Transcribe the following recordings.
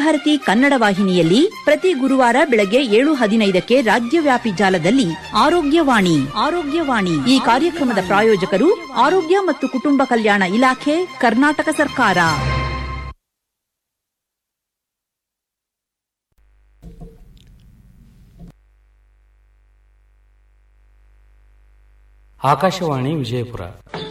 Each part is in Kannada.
ಭಾರತಿ ಕನ್ನಡ ವಾಹಿನಿಯಲ್ಲಿ ಪ್ರತಿ ಗುರುವಾರ ಬೆಳಗ್ಗೆ ಏಳು ಹದಿನೈದಕ್ಕೆ ರಾಜ್ಯವ್ಯಾಪಿ ಜಾಲದಲ್ಲಿ ಆರೋಗ್ಯವಾಣಿ ಆರೋಗ್ಯವಾಣಿ ಈ ಕಾರ್ಯಕ್ರಮದ ಪ್ರಾಯೋಜಕರು ಆರೋಗ್ಯ ಮತ್ತು ಕುಟುಂಬ ಕಲ್ಯಾಣ ಇಲಾಖೆ ಕರ್ನಾಟಕ ಸರ್ಕಾರ ಆಕಾಶವಾಣಿ ವಿಜಯಪುರ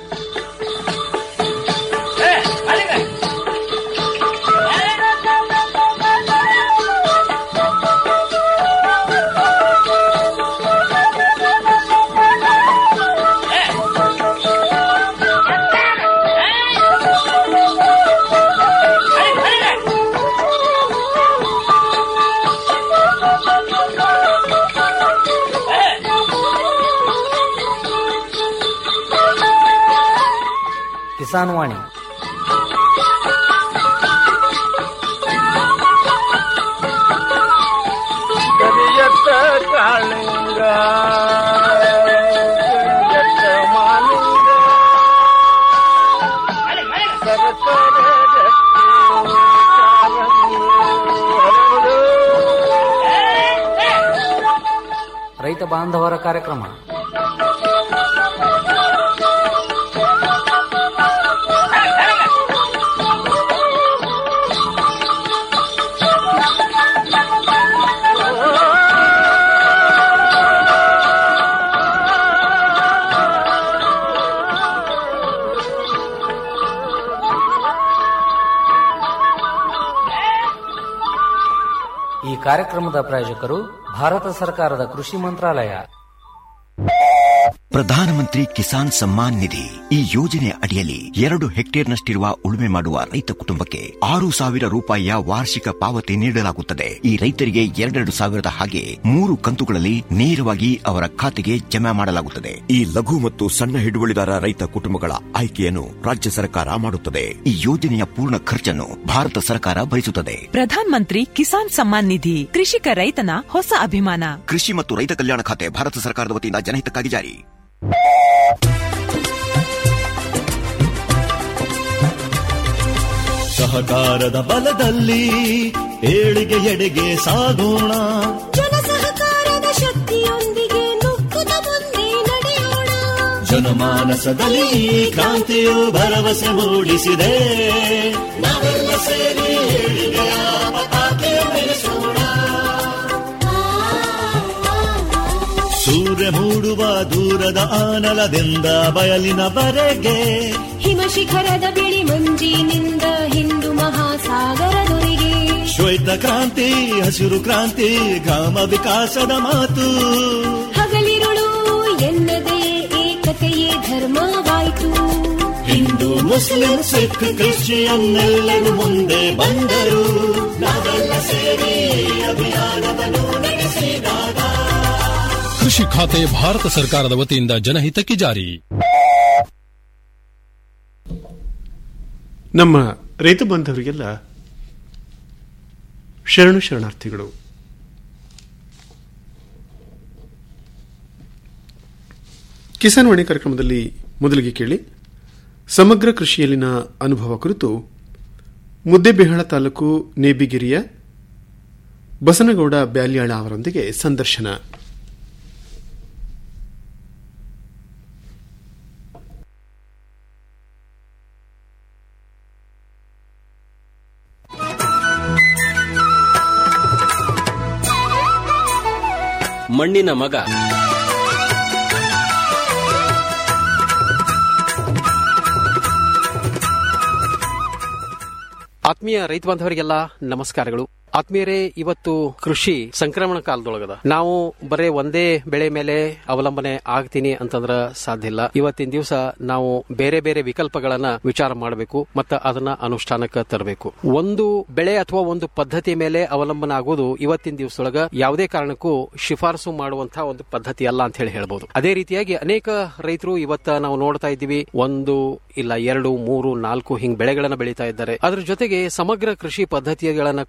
ಕಿಸಾನ್ ವಾಣಿ ಕರಿಯತ್ತ ಕಾಳಿಂಗ ಕರಿಯತ್ತ ಮಾಲಿಂಗ ಸರಸರ ರಕ್ತಿ ಕಾರಂಗಿ ಹರಡು. ರೈತ ಬಾಂಧವರ ಕಾರ್ಯಕ್ರಮ ಈ ಕಾರ್ಯಕ್ರಮದ ಪ್ರಾಯೋಜಕರು ಭಾರತ ಸರ್ಕಾರದ ಕೃಷಿ ಮಂತ್ರಾಲಯ ಪ್ರಧಾನಮಂತ್ರಿ ಕಿಸಾನ್ ಸಮ್ಮಾನ್ ನಿಧಿ ಈ ಯೋಜನೆ ಅಡಿಯಲ್ಲಿ ಎರಡು ಹೆಕ್ಟೇರ್ನಷ್ಟಿರುವ ಉಳುಮೆ ಮಾಡುವ ರೈತ ಕುಟುಂಬಕ್ಕೆ ಆರು ಸಾವಿರ ರೂಪಾಯಿಯ ವಾರ್ಷಿಕ ಪಾವತಿ ನೀಡಲಾಗುತ್ತದೆ ಈ ರೈತರಿಗೆ ಎರಡೆರಡು ಸಾವಿರದ ಹಾಗೆ ಮೂರು ಕಂತುಗಳಲ್ಲಿ ನೇರವಾಗಿ ಅವರ ಖಾತೆಗೆ ಜಮಾ ಮಾಡಲಾಗುತ್ತದೆ ಈ ಲಘು ಮತ್ತು ಸಣ್ಣ ಹಿಡುವಳಿದಾರ ರೈತ ಕುಟುಂಬಗಳ ಆಯ್ಕೆಯನ್ನು ರಾಜ್ಯ ಸರ್ಕಾರ ಮಾಡುತ್ತದೆ ಈ ಯೋಜನೆಯ ಪೂರ್ಣ ಖರ್ಚನ್ನು ಭಾರತ ಸರ್ಕಾರ ಭರಿಸುತ್ತದೆ ಪ್ರಧಾನ್ ಮಂತ್ರಿ ಕಿಸಾನ್ ಸಮ್ಮಾನ್ ನಿಧಿ ಕೃಷಿಕ ರೈತನ ಹೊಸ ಅಭಿಮಾನ ಕೃಷಿ ಮತ್ತು ರೈತ ಕಲ್ಯಾಣ ಖಾತೆ ಭಾರತ ಸರ್ಕಾರದ ವತಿಯಿಂದ ಜನಹಿತಕ್ಕಾಗಿ ಜಾರಿ ಸಹಕಾರದ ಬಲದಲ್ಲಿ ಏಳಿಗೆ ಎಡೆಗೆ ಸಾಗೋಣ ಜನ ಸಹಕಾರದ ಶಕ್ತಿಯೊಂದಿಗೆ ನುಗ್ಗುತ್ತ ಮುಂದೆ ನಡೆಯೋಣ ಜನಮಾನಸದಲ್ಲಿ ಈ ಕ್ರಾಂತಿಯು ಭರವಸೆ ಮೂಡಿಸಿದೆ ನಾವೆಲ್ಲ ಸೇರಿ ಏಳಿಗೆಯ ಪತಾಕೆ ಬೆಳೆಸೋಣ ಸೂರ್ಯ ಮೂಡುವ ದೂರದ ಆನಲದಿಂದ ಬಯಲಿನವರೆಗೆ ಹಿಮ ಶಿಖರದ ಬಿಳಿ ಮಂಜಿನಿಂದ ಹಿಂದೂ ಮಹಾಸಾಗರದೊರೆಗೆ ಶ್ವೇತ ಕ್ರಾಂತಿ ಹಸಿರು ಕ್ರಾಂತಿ ಗ್ರಾಮ ವಿಕಾಸದ ಮಾತು ಹಗಲಿರುಳು ಎನ್ನದೇ ಏಕತೆಯೇ ಧರ್ಮವಾಯಿತು ಹಿಂದೂ ಮುಸ್ಲಿಂ ಸಿಖ್ ಕ್ರಿಶ್ಚಿಯನ್ನೆಲ್ಲರೂ ಮುಂದೆ ಬಂದರು ನಾವೆಲ್ಲ ಸೇರಿ ಅಭಿಯಾನವನ್ನು ನಡೆಸಿದಾಗ ಕೃಷಿ ಖಾತೆ ಭಾರತ ಸರ್ಕಾರದ ವತಿಯಿಂದ ಜನಹಿತಕ್ಕೆ ಜಾರಿ ನಮ್ಮ ರೈತ ಬಾಂಧವರಿಗೆಲ್ಲ ಶರಣು ಶರಣಾರ್ಥಿಗಳು ಕಿಸಾನ್ ವಾಣಿ ಕಾರ್ಯಕ್ರಮದಲ್ಲಿ ಮೊದಲಿಗೆ ಕೇಳಿ ಸಮಗ್ರ ಕೃಷಿಯಲ್ಲಿನ ಅನುಭವ ಕುರಿತು ಮುದ್ದೆಬೇಹಳ ತಾಲೂಕು ನೇಬಿಗಿರಿಯ ಬಸನಗೌಡ ಬ್ಯಾಲ್ಯಾಳ ಅವರೊಂದಿಗೆ ಸಂದರ್ಶನ ಮಣ್ಣಿನ ಮಗ ಆತ್ಮೀಯ ರೈತ ಬಾಂಧವರಿಗೆಲ್ಲ ನಮಸ್ಕಾರಗಳು ಆತ್ಮೀಯರೇ ಇವತ್ತು ಕೃಷಿ ಸಂಕ್ರಮಣ ಕಾಲದೊಳಗದ ನಾವು ಬರೇ ಒಂದೇ ಬೆಳೆ ಮೇಲೆ ಅವಲಂಬನೆ ಆಗ್ತೀನಿ ಅಂತಂದ್ರ ಸಾಧ್ಯ ಇಲ್ಲ ಇವತ್ತಿನ ದಿವಸ ನಾವು ಬೇರೆ ಬೇರೆ ವಿಕಲ್ಪಗಳನ್ನ ವಿಚಾರ ಮಾಡಬೇಕು ಮತ್ತು ಅದನ್ನ ಅನುಷ್ಠಾನಕ್ಕೆ ತರಬೇಕು ಒಂದು ಬೆಳೆ ಅಥವಾ ಒಂದು ಪದ್ಧತಿ ಮೇಲೆ ಅವಲಂಬನೆ ಆಗೋದು ಇವತ್ತಿನ ದಿವಸದೊಳಗ ಯಾವುದೇ ಕಾರಣಕ್ಕೂ ಶಿಫಾರಸು ಮಾಡುವಂತಹ ಒಂದು ಪದ್ಧತಿ ಅಲ್ಲ ಅಂತ ಹೇಳಿ ಹೇಳ್ಬೋದು ಅದೇ ರೀತಿಯಾಗಿ ಅನೇಕ ರೈತರು ಇವತ್ತ ನಾವು ನೋಡ್ತಾ ಇದ್ದೀವಿ ಒಂದು ಇಲ್ಲ ಎರಡು ಮೂರು ನಾಲ್ಕು ಹಿಂಗ್ ಬೆಳೆಗಳನ್ನ ಬೆಳೀತಾ ಇದ್ದಾರೆ ಅದ್ರ ಜೊತೆಗೆ ಸಮಗ್ರ ಕೃಷಿ ಪದ್ಧತಿಗಳನ್ನ ಕೂಡ ಅಳವಡಿಕೆ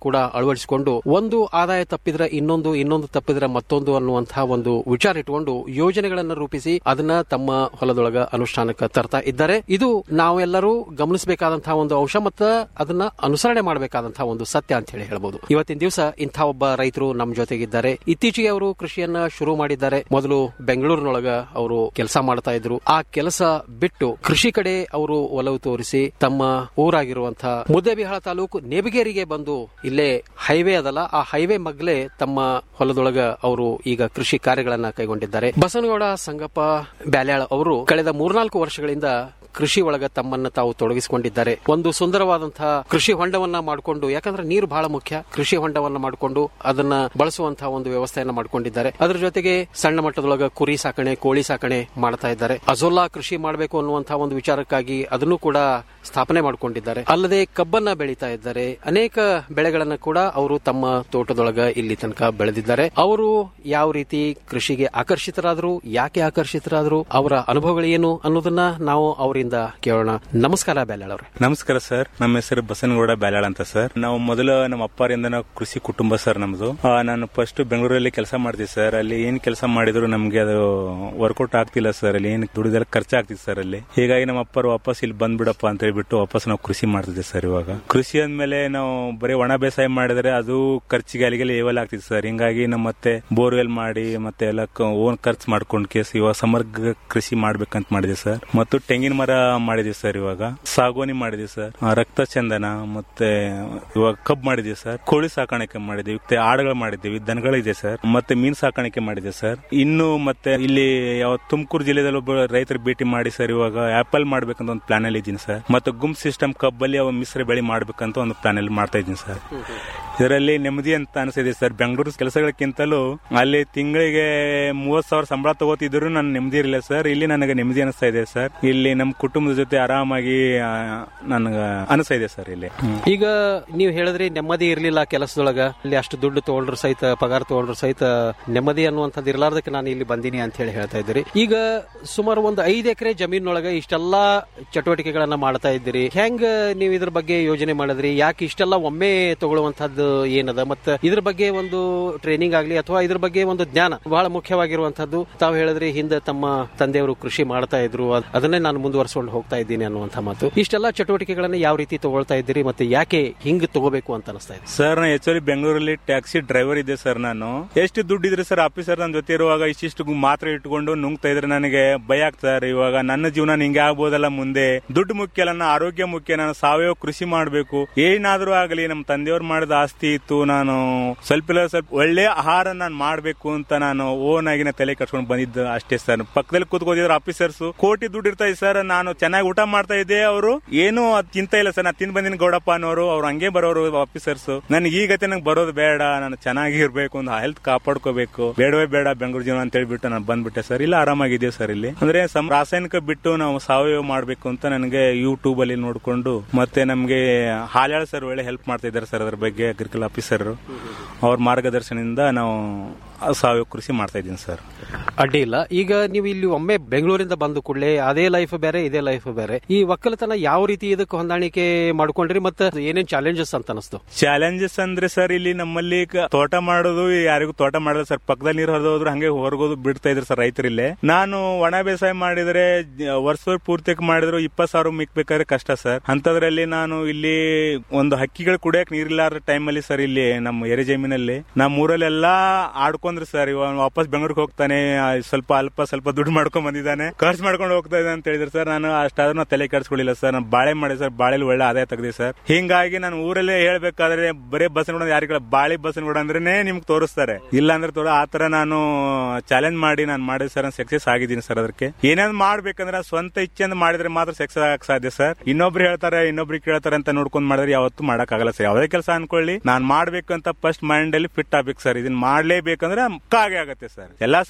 ಅಳವಡಿಸಿಕೊಂಡು ಒಂದು ಆದಾಯ ತಪ್ಪಿದ್ರೆ ಇನ್ನೊಂದು ಇನ್ನೊಂದು ತಪ್ಪಿದ್ರೆ ಮತ್ತೊಂದು ಅನ್ನುವಂತಹ ಒಂದು ವಿಚಾರ ಇಟ್ಕೊಂಡು ಯೋಜನೆಗಳನ್ನು ರೂಪಿಸಿ ಅದನ್ನ ತಮ್ಮ ಹೊಲದೊಳಗ ಅನುಷ್ಠಾನಕ್ಕೆ ತರ್ತಾ ಇದ್ದಾರೆ ಇದು ನಾವೆಲ್ಲರೂ ಗಮನಿಸಬೇಕಾದಂತಹ ಒಂದು ಅಂಶ ಮತ್ತು ಅದನ್ನ ಅನುಸರಣೆ ಮಾಡಬೇಕಾದಂತಹ ಒಂದು ಸತ್ಯ ಅಂತ ಹೇಳಿ ಹೇಳ್ಬೋದು ಇವತ್ತಿನ ದಿವಸ ಇಂಥ ಒಬ್ಬ ರೈತರು ನಮ್ಮ ಜೊತೆಗಿದ್ದಾರೆ ಇತ್ತೀಚೆಗೆ ಅವರು ಕೃಷಿಯನ್ನ ಶುರು ಮಾಡಿದ್ದಾರೆ ಮೊದಲು ಬೆಂಗಳೂರಿನೊಳಗ ಅವರು ಕೆಲಸ ಮಾಡ್ತಾ ಇದ್ರು ಆ ಕೆಲಸ ಬಿಟ್ಟು ಕೃಷಿ ಕಡೆ ಅವರು ಒಲವು ತೋರಿಸಿ ತಮ್ಮ ಊರಾಗಿರುವಂತಹ ಮುದ್ದೇಬಿಹಾಳ ತಾಲೂಕು ನೇಬಿಗೇರಿಗೆ ಬಂದು ಇಲ್ಲೇ ಹೈವೇ ಅದಲ್ಲ ಆ ಹೈವೇ ಮಗ್ಲೇ ತಮ್ಮ ಹೊಲದೊಳಗ ಅವರು ಈಗ ಕೃಷಿ ಕಾರ್ಯಗಳನ್ನ ಕೈಗೊಂಡಿದ್ದಾರೆ ಬಸನಗೌಡ ಸಂಗಪ್ಪ ಬ್ಯಾಲ್ಯಾಳ್ ಅವರು ಕಳೆದ ಮೂರ್ನಾಲ್ಕು ವರ್ಷಗಳಿಂದ ಕೃಷಿ ಒಳಗ ತಮ್ಮನ್ನ ತಾವು ತೊಡಗಿಸಿಕೊಂಡಿದ್ದಾರೆ ಒಂದು ಸುಂದರವಾದಂತಹ ಕೃಷಿ ಹೊಂಡವನ್ನ ಮಾಡಿಕೊಂಡು ಯಾಕಂದ್ರೆ ನೀರು ಬಹಳ ಮುಖ್ಯ ಕೃಷಿ ಹೊಂಡವನ್ನ ಮಾಡಿಕೊಂಡು ಅದನ್ನ ಬಳಸುವಂತಹ ಒಂದು ವ್ಯವಸ್ಥೆಯನ್ನ ಮಾಡಿಕೊಂಡಿದ್ದಾರೆ ಅದರ ಜೊತೆಗೆ ಸಣ್ಣ ಮಟ್ಟದೊಳಗ ಕುರಿ ಸಾಕಣೆ ಕೋಳಿ ಸಾಕಣೆ ಮಾಡ್ತಾ ಇದ್ದಾರೆ ಅಜೋಲಾ ಕೃಷಿ ಮಾಡಬೇಕು ಅನ್ನುವಂತಹ ಒಂದು ವಿಚಾರಕ್ಕಾಗಿ ಅದನ್ನು ಕೂಡ ಸ್ಥಾಪನೆ ಮಾಡಿಕೊಂಡಿದ್ದಾರೆ ಅಲ್ಲದೆ ಕಬ್ಬನ್ನ ಬೆಳೀತಾ ಇದ್ದಾರೆ ಅನೇಕ ಬೆಳೆಗಳನ್ನ ಕೂಡ ಅವರು ತಮ್ಮ ತೋಟದೊಳಗ ಇಲ್ಲಿ ತನಕ ಬೆಳೆದಿದ್ದಾರೆ ಅವರು ಯಾವ ರೀತಿ ಕೃಷಿಗೆ ಆಕರ್ಷಿತರಾದ್ರು ಯಾಕೆ ಆಕರ್ಷಿತರಾದ್ರು ಅವರ ಅನುಭವಗಳೇನು ಅನ್ನೋದನ್ನ ನಾವು ಅವರಿಂದ ಕೇಳೋಣ ನಮಸ್ಕಾರ ಬ್ಯಾಲಾಳ್ ಅವ್ರೆ ನಮಸ್ಕಾರ ಸರ್ ನಮ್ಮ ಹೆಸರು ಬಸನಗೌಡ ಬ್ಯಾಲಾಳ್ ಅಂತ ಸರ್ ನಾವು ಮೊದಲು ನಮ್ಮ ಅಪ್ಪರಿಂದ ನಾವು ಕೃಷಿ ಕುಟುಂಬ ಸರ್ ನಮ್ದು ಆ, ನಾನು ಫಸ್ಟ್ ಬೆಂಗಳೂರಲ್ಲಿ ಕೆಲಸ ಮಾಡ್ತೀವಿ ಸರ್ ಅಲ್ಲಿ ಏನ್ ಕೆಲಸ ಮಾಡಿದ್ರು ನಮ್ಗೆ ಅದು ವರ್ಕೌಟ್ ಆಗ್ತಿಲ್ಲ ಸರ್ ಅಲ್ಲಿ ಏನ್ ದುಡಿದ್ರೆ ಖರ್ಚಾಗ್ತಿತ್ತು ಸರ್ ಅಲ್ಲಿ ಹೀಗಾಗಿ ನಮ್ಮ ಅಪ್ಪರು ವಾಪಸ್ ಇಲ್ಲಿ ಬಂದ್ಬಿಡಪ್ಪ ಅಂತ ಹೇಳ್ಬಿಟ್ಟು ವಾಪಸ್ ನಾವು ಕೃಷಿ ಮಾಡ್ತಿದ್ದೆ ಸರ್ ಇವಾಗ ಕೃಷಿ ಅಂದ್ಮೇಲೆ ನಾವು ಬರೀ ಒಣ ಬೇಸಾಯ ಮಾಡಿದ್ರೆ ಅದು ಖರ್ಚಿಗೆ ಅಲ್ಲಿಗೆ ಲೇವಲ್ ಆಗ್ತಿತ್ತು ಸರ್ ಹಿಂಗಾಗಿ ನಮ್ಮ ಮತ್ತೆ ಬೋರ್ವೆಲ್ ಮಾಡಿ ಮತ್ತೆ ಎಲ್ಲ ಓನ್ ಖರ್ಚು ಮಾಡ್ಕೊಂಡ್ ಕೇಸ್ ಇವಾಗ ಸಮಗ್ರ ಕೃಷಿ ಮಾಡ್ಬೇಕಂತ ಮಾಡಿದೆ ಸರ್ ಮತ್ತು ತೆಂಗಿನ ಮರ ಮಾಡಿದೀವಿ ಸರ್ ಇವಾಗ ಸಾಗುವಾನಿ ಮಾಡಿದೀವಿ ಸರ್ ಆ, ರಕ್ತ ಚಂದನ ಮತ್ತೆ ಇವಾಗ ಕಬ್ ಮಾಡಿದೀವಿ ಸರ್ ಕೋಳಿ ಸಾಕಾಣಿಕೆ ಮಾಡಿದೀವಿ ಮತ್ತೆ ಆಡುಗಳು ಮಾಡಿದ್ದೀವಿ ದನಗಳಿದೆ ಸರ್ ಮತ್ತೆ ಮೀನ್ ಸಾಕಾಣಿಕೆ ಮಾಡಿದೆ ಸರ್ ಇನ್ನು ಮತ್ತೆ ಇಲ್ಲಿ ಯಾವ ತುಮಕೂರು ಜಿಲ್ಲೆದಲ್ಲಿ ಒಬ್ಬ ರೈತರ ಭೇಟಿ ಮಾಡಿ ಸರ್ ಇವಾಗ ಆಪಲ್ ಮಾಡ್ಬೇಕಂತ ಒಂದು ಪ್ಲಾನ್ ಅಲ್ಲಿ ಇದ್ದೀನಿ ಸರ್ ಮತ್ತೆ ಗುಮ್ ಸಿಸ್ಟಮ್ ಕಬ್ಬಲ್ಲಿ ಅವ ಮಿಶ್ರ ಬೆಳೆ ಮಾಡ್ಬೇಕಂತ ಒಂದು ಪ್ಲಾನ್ ಅಲ್ಲಿ ಮಾಡ್ತಾ ಇದ್ದೀನಿ ಸರ್ ಇದರಲ್ಲಿ ನೆಮ್ಮದಿ ಅಂತ ಅನಿಸಿದೆ ಸರ್ ಬೆಂಗಳೂರು ಕೆಲಸಗಳಕ್ಕಿಂತಲೂ ಅಲ್ಲಿ ತಿಂಗಳಿಗೆ ಮೂವತ್ ಸಾವಿರ ಸಂಬಳ ತಗೋತಿದ್ರು ನಾನು ನೆಮ್ಮದಿ ಇರಲಿಲ್ಲ ಸರ್ ಇಲ್ಲಿ ನನಗೆ ನೆಮ್ಮದಿ ಅನಿಸ್ತಾ ಇದೆ ಸರ್ ಇಲ್ಲಿ ನಮ್ಮ ಕುಟುಂಬದ ಜೊತೆ ಆರಾಮಾಗಿ ಆ, ನನಗೆ ಅನಿಸ್ತಾ ಇದೆ ಸರ್ ಇಲ್ಲಿ ಈಗ ನೀವು ಹೇಳಿದ್ರಿ ನೆಮ್ಮದಿ ಇರಲಿಲ್ಲ ಕೆಲಸದೊಳಗ ಇಲ್ಲಿ ಅಷ್ಟು ದುಡ್ಡು ತಗೊಂಡ್ರು ಸಹಿತ ಪಗಾರ ತಗೊಂಡ್ರು ಸಹಿತ ನೆಮ್ಮದಿ ಅನ್ನುವಂಥದ್ದು ಇರಲಾರ್ದಕ್ಕೆ ನಾನು ಇಲ್ಲಿ ಬಂದೀನಿ ಅಂತ ಹೇಳಿ ಹೇಳ್ತಾ ಇದ್ದೀರಿ ಈಗ ಸುಮಾರು ಒಂದು ಐದು ಎಕರೆ ಜಮೀನೊಳಗ ಇಷ್ಟೆಲ್ಲಾ ಚಟುವಟಿಕೆಗಳನ್ನ ಮಾಡ್ತಾ ಇದ್ದೀರಿ ಹೆಂಗ್ ನೀವು ಇದ್ರ ಬಗ್ಗೆ ಯೋಜನೆ ಮಾಡಿದ್ರಿ ಯಾಕೆ ಇಷ್ಟೆಲ್ಲ ಒಮ್ಮೆ ತಗೊಳ್ಳುವಂತಹದ್ದು ಏನದ ಮತ್ತೆ ಇದ್ರ ಬಗ್ಗೆ ಒಂದು ಟ್ರೈನಿಂಗ್ ಆಗ್ಲಿ ಅಥವಾ ಇದ್ರ ಬಗ್ಗೆ ಒಂದು ಜ್ಞಾನ ಬಹಳ ಮುಖ್ಯವಾಗಿರುವಂತಹದ್ದು ತಾವು ಹೇಳಿದ್ರಿ ಹಿಂದೆ ತಮ್ಮ ತಂದೆಯವರು ಕೃಷಿ ಮಾಡ್ತಾ ಇದ್ರು ಅದ್- ಅದನ್ನೇ ನಾನು ಮುಂದುವರ್ಸ್ಕೊಂಡು ಹೋಗ್ತಾ ಇದ್ದೀನಿ ಅನ್ನುವಂಥ ಮಾತು ಇಷ್ಟೆಲ್ಲ ಚಟುವಟಿಕೆಗಳನ್ನ ಯಾವ ರೀತಿ ತಗೊಳ್ತಾ ಇದ್ದೀರಿ ಮತ್ತೆ ಯಾಕೆ ಹಿಂಗ್ ತಗೋಬೇಕು ಅಂತ ಅನಿಸ್ತಾ ಇದೆ ಸರ್ ನಾನು ಆಕ್ಚುಲಿ ಬೆಂಗಳೂರಲ್ಲಿ ಟ್ಯಾಕ್ಸಿ ಡ್ರೈವರ್ ಇದ್ದೆ ಸರ್ ನಾನು ಎಷ್ಟು ದುಡ್ಡು ಇದ್ರೆ ಸರ್ ಆಫೀಸರ್ ನನ್ನ ಜೊತೆ ಇರುವಾಗ ಇಷ್ಟಿಷ್ಟು ಮಾತ್ರ ಇಟ್ಕೊಂಡು ನುಂಗ್ತಾ ಇದ್ರೆ ನನಗೆ ಭಯ ಆಗ್ತಾರೆ ಇವಾಗ ನನ್ನ ಜೀವನ ಹಿಂಗೆ ಆಗ್ಬೋದಲ್ಲ ಮುಂದೆ ದುಡ್ಡು ಮುಖ್ಯ ಅಲ್ಲ ನನ್ನ ಆರೋಗ್ಯ ಮುಖ್ಯ ನಾನು ಸಾವಯವ ಕೃಷಿ ಮಾಡಬೇಕು ಏನಾದ್ರೂ ಆಗಲಿ ನಮ್ಮ ತಂದೆಯವ್ರು ಮಾಡಿದ ಆಸ್ತಿ ಇತ್ತು ನಾನು ಸ್ವಲ್ಪ ಇಲ್ಲ ಸ್ವಲ್ಪ ಒಳ್ಳೆ ಆಹಾರ ನಾನು ಮಾಡಬೇಕು ಅಂತ ನಾನು ಓನ್ ಆಗಿ ನಾನು ತಲೆ ಕಟ್ಕೊಂಡು ಬಂದಿದ್ದ ಅಷ್ಟೇ ಸರ್ ಪಕ್ಕದಲ್ಲಿ ಕೂತ್ಕೋದಿದ್ರು ಆಫೀಸರ್ಸ್ ಕೋಟಿ ದುಡ್ಡು ಇರ್ತಾ ಇದೆ ಸರ್ ನಾನು ಚೆನ್ನಾಗಿ ಊಟ ಮಾಡ್ತಾ ಇದ್ದೆ ಅವರು ಏನು ಅದ್ ತಿಂತ ಇಲ್ಲ ಸರ್ ನಾನು ತಿಂದ್ ಬಂದಿನ ಗೌಡಪ್ಪ ಅನ್ನೋರು ಅವ್ರು ಹಂಗೆ ಬರೋರು ಆಫೀಸರ್ಸ್ ನನಗೆ ಈ ಗತಿ ನಂಗೆ ಬರೋದು ಬೇಡ ನಾನು ಚೆನ್ನಾಗಿ ಇರ್ಬೇಕು ಒಂದು ಹೆಲ್ತ್ ಕಾಪಾಡ್ಕೋಬೇಕು ಬೇಡವೇ ಬೇಡ ಬೆಂಗಳೂರು ಜೀವನ ಅಂತ ಹೇಳ್ಬಿಟ್ಟು ನಾನು ಬಂದ್ಬಿಟ್ಟೆ ಸರ್ ಇಲ್ಲ ಆರಾಮಾಗಿದ್ದೀವಿ ಸರ್ ಇಲ್ಲಿ ಅಂದ್ರೆ ಸಮ್- ರಾಸಾಯನಿಕ ಬಿಟ್ಟು ನಾವು ಸಾವಯವ ಮಾಡ್ಬೇಕು ಅಂತ ನನಗೆ ಯೂಟ್ಯೂಬ್ ಅಲ್ಲಿ ನೋಡ್ಕೊಂಡು ಮತ್ತೆ ನಮ್ಗೆ ಹಾಲ್ಯಾಳ ಸರ್ ಒಳ್ಳೆ ಹೆಲ್ಪ್ ಮಾಡ್ತಾ ಇದ್ದಾರೆ ಸರ್ ಅದ್ರ ಬಗ್ಗೆ ಅಗ್ರಿಕಲ್ ಆಫೀಸರ್ ಅವ್ರ ಮಾರ್ಗದರ್ಶನದಿಂದ ನಾವು ಸಾವಯವ ಕೃಷಿ ಮಾಡ್ತಾ ಇದ್ದೀನಿ ಸರ್ ಅಡ್ಡಿ ಇಲ್ಲ ಈಗ ನೀವು ಇಲ್ಲಿ ಒಮ್ಮೆ ಬೆಂಗಳೂರಿಂದ ಬಂದ ಕೂಡಲೇ ಅದೇ ಲೈಫ್ ಬೇರೆ ಇದೇ ಲೈಫ್ ಬೇರೆ ಈ ಒಕ್ಕಲತನ ಯಾವ ರೀತಿ ಇದಕ್ಕೆ ಹೊಂದಾಣಿಕೆ ಮಾಡ್ಕೊಂಡ್ರಿ ಮತ್ತೆ ಏನೇನ್ ಚಾಲೆಂಜಸ್ ಅಂತ ಅನಿಸ್ತು ಚಾಲೆಂಜಸ್ ಅಂದ್ರೆ ಸರ್ ಇಲ್ಲಿ ನಮ್ಮಲ್ಲಿ ಕ- ತೋಟ ಮಾಡೋದು ಯಾರಿಗೂ ತೋಟ ಮಾಡೋದು ಸರ್ ಪಕ್ಕದಲ್ಲಿ ನೀರು ಹರಿದು ಹೋದ್ರು ಹಂಗೆ ಹೊರಗೋದು ಬಿಡ್ತಾ ಇದ್ರು ಸರ್ ರೈತರಿಲ್ಲೇ ನಾನು ಒಣ ಬೇಸಾಯ ಮಾಡಿದ್ರೆ ಜ- ವರ್ಷ ಪೂರ್ತಿಕ್ ಮಾಡಿದ್ರು ಇಪ್ಪತ್ ಸಾವಿರ ಮಿಕ್ಬೇಕಾದ್ರೆ ಕಷ್ಟ ಸರ್ ಅಂತದ್ರಲ್ಲಿ ನಾನು ಇಲ್ಲಿ ಒಂದು ಹಕ್ಕಿಗಳು ಕುಡಿಯಕ್ ನೀರಿಲ್ಲಾರ ಟೈಮಲ್ಲಿ ಸರ್ ಇಲ್ಲಿ ನಮ್ಮ ಎರೆ ಜಮೀನಲ್ಲಿ ನಮ್ಮ ಊರಲ್ಲೆಲ್ಲ ಆಡ್ಕೊಂಡ್ರಿ ಸರ್ ಇವ ವಾಪಸ್ ಬೆಂಗಳೂರಿಗೆ ಹೋಗ್ತಾನೆ ಆ, ಸ್ವಲ್ಪ ಅಲ್ಪ ಸ್ವಲ್ಪ ದುಡ್ಡು ಮಾಡ್ಕೊಂಡ್ ಬಂದಿದ್ದಾನೆ ಖರ್ಚು ಮಾಡ್ಕೊಂಡು ಹೋಗ್ತಾ ಇದ್ದಾನೆ ಅಂತ ಹೇಳಿದ್ರು ಸರ್ ನಾನು ಅಷ್ಟಾದ್ರೂ ನಾನು ತಲೆ ಕೆಡಿಸ್ಕೊಳ್ಳಿಲ್ಲ ಸರ್ ನಾನು ಬಾಳೆ ಮಾಡಿ ಸರ್ ಬಾಳೆಲಿ ಒಳ್ಳೆ ಆದಾಯ ತೆಗ್ದೆ ಸರ್ ಹಿಂಗಾಗಿ ನಾನು ಊರಲ್ಲೇ ಹೇಳ್ಬೇಕಾದ್ರೆ ಬರೇ ಬಸ್ ನೋಡೋದು ಯಾರಿಗಳ ಬಾಳೆ ಬಸ್ ನೋಡ ಅಂದ್ರೆ ನಿಮ್ಗೆ ತೋರಿಸ್ತಾರೆ ಇಲ್ಲ ಅಂದ್ರೆ ತೋರ ಆತರ ನಾನು ಚಾಲೆಂಜ್ ಮಾಡಿ ನಾನು ಮಾಡಿದ ಸರ್ ಸಕ್ಸಸ್ ಆಗಿದ್ದೀನಿ ಸರ್ ಅದಕ್ಕೆ ಏನಾದ್ರು ಮಾಡ್ಬೇಕಂದ್ರೆ ಸ್ವಂತ ಇಚ್ಛೆಯಿಂದ ಮಾಡಿದ್ರೆ ಮಾತ್ರ ಸಕ್ಸಸ್ ಆಗಕ್ ಸಾಧ್ಯ ಸರ್ ಇನ್ನೊಬ್ರು ಹೇಳ್ತಾರೆ ಇನ್ನೊಬ್ರು ಕೇಳ್ತಾರೆ ಅಂತ ನೋಡ್ಕೊಂಡ್ ಮಾಡಿದ್ರೆ ಯಾವತ್ತೂ ಮಾಡಕ್ ಆಗಲ್ಲ ಸರ್ ಯಾವುದೇ ಕೆಲಸ ಅನ್ಕೊಳ್ಳಿ ನಾನ್ ಮಾಡ್ಬೇಕಂತ ಫಸ್ಟ್ ಮೈಂಡ್ ಅಲ್ಲಿ ಫಿಟ್ ಆಗ್ಬೇಕು ಸರ್ ಇದನ್ನ ಮಾಡ್ಲೇಬೇಕಂದ್ರೆ ಪಕ್ಕ ಆಗೇ ಆಗತ್ತೆ ಸರ್ ಎಲ್ಲಾ ಸೃಷ್ಟಿ ಮಾಡಿದ್ರು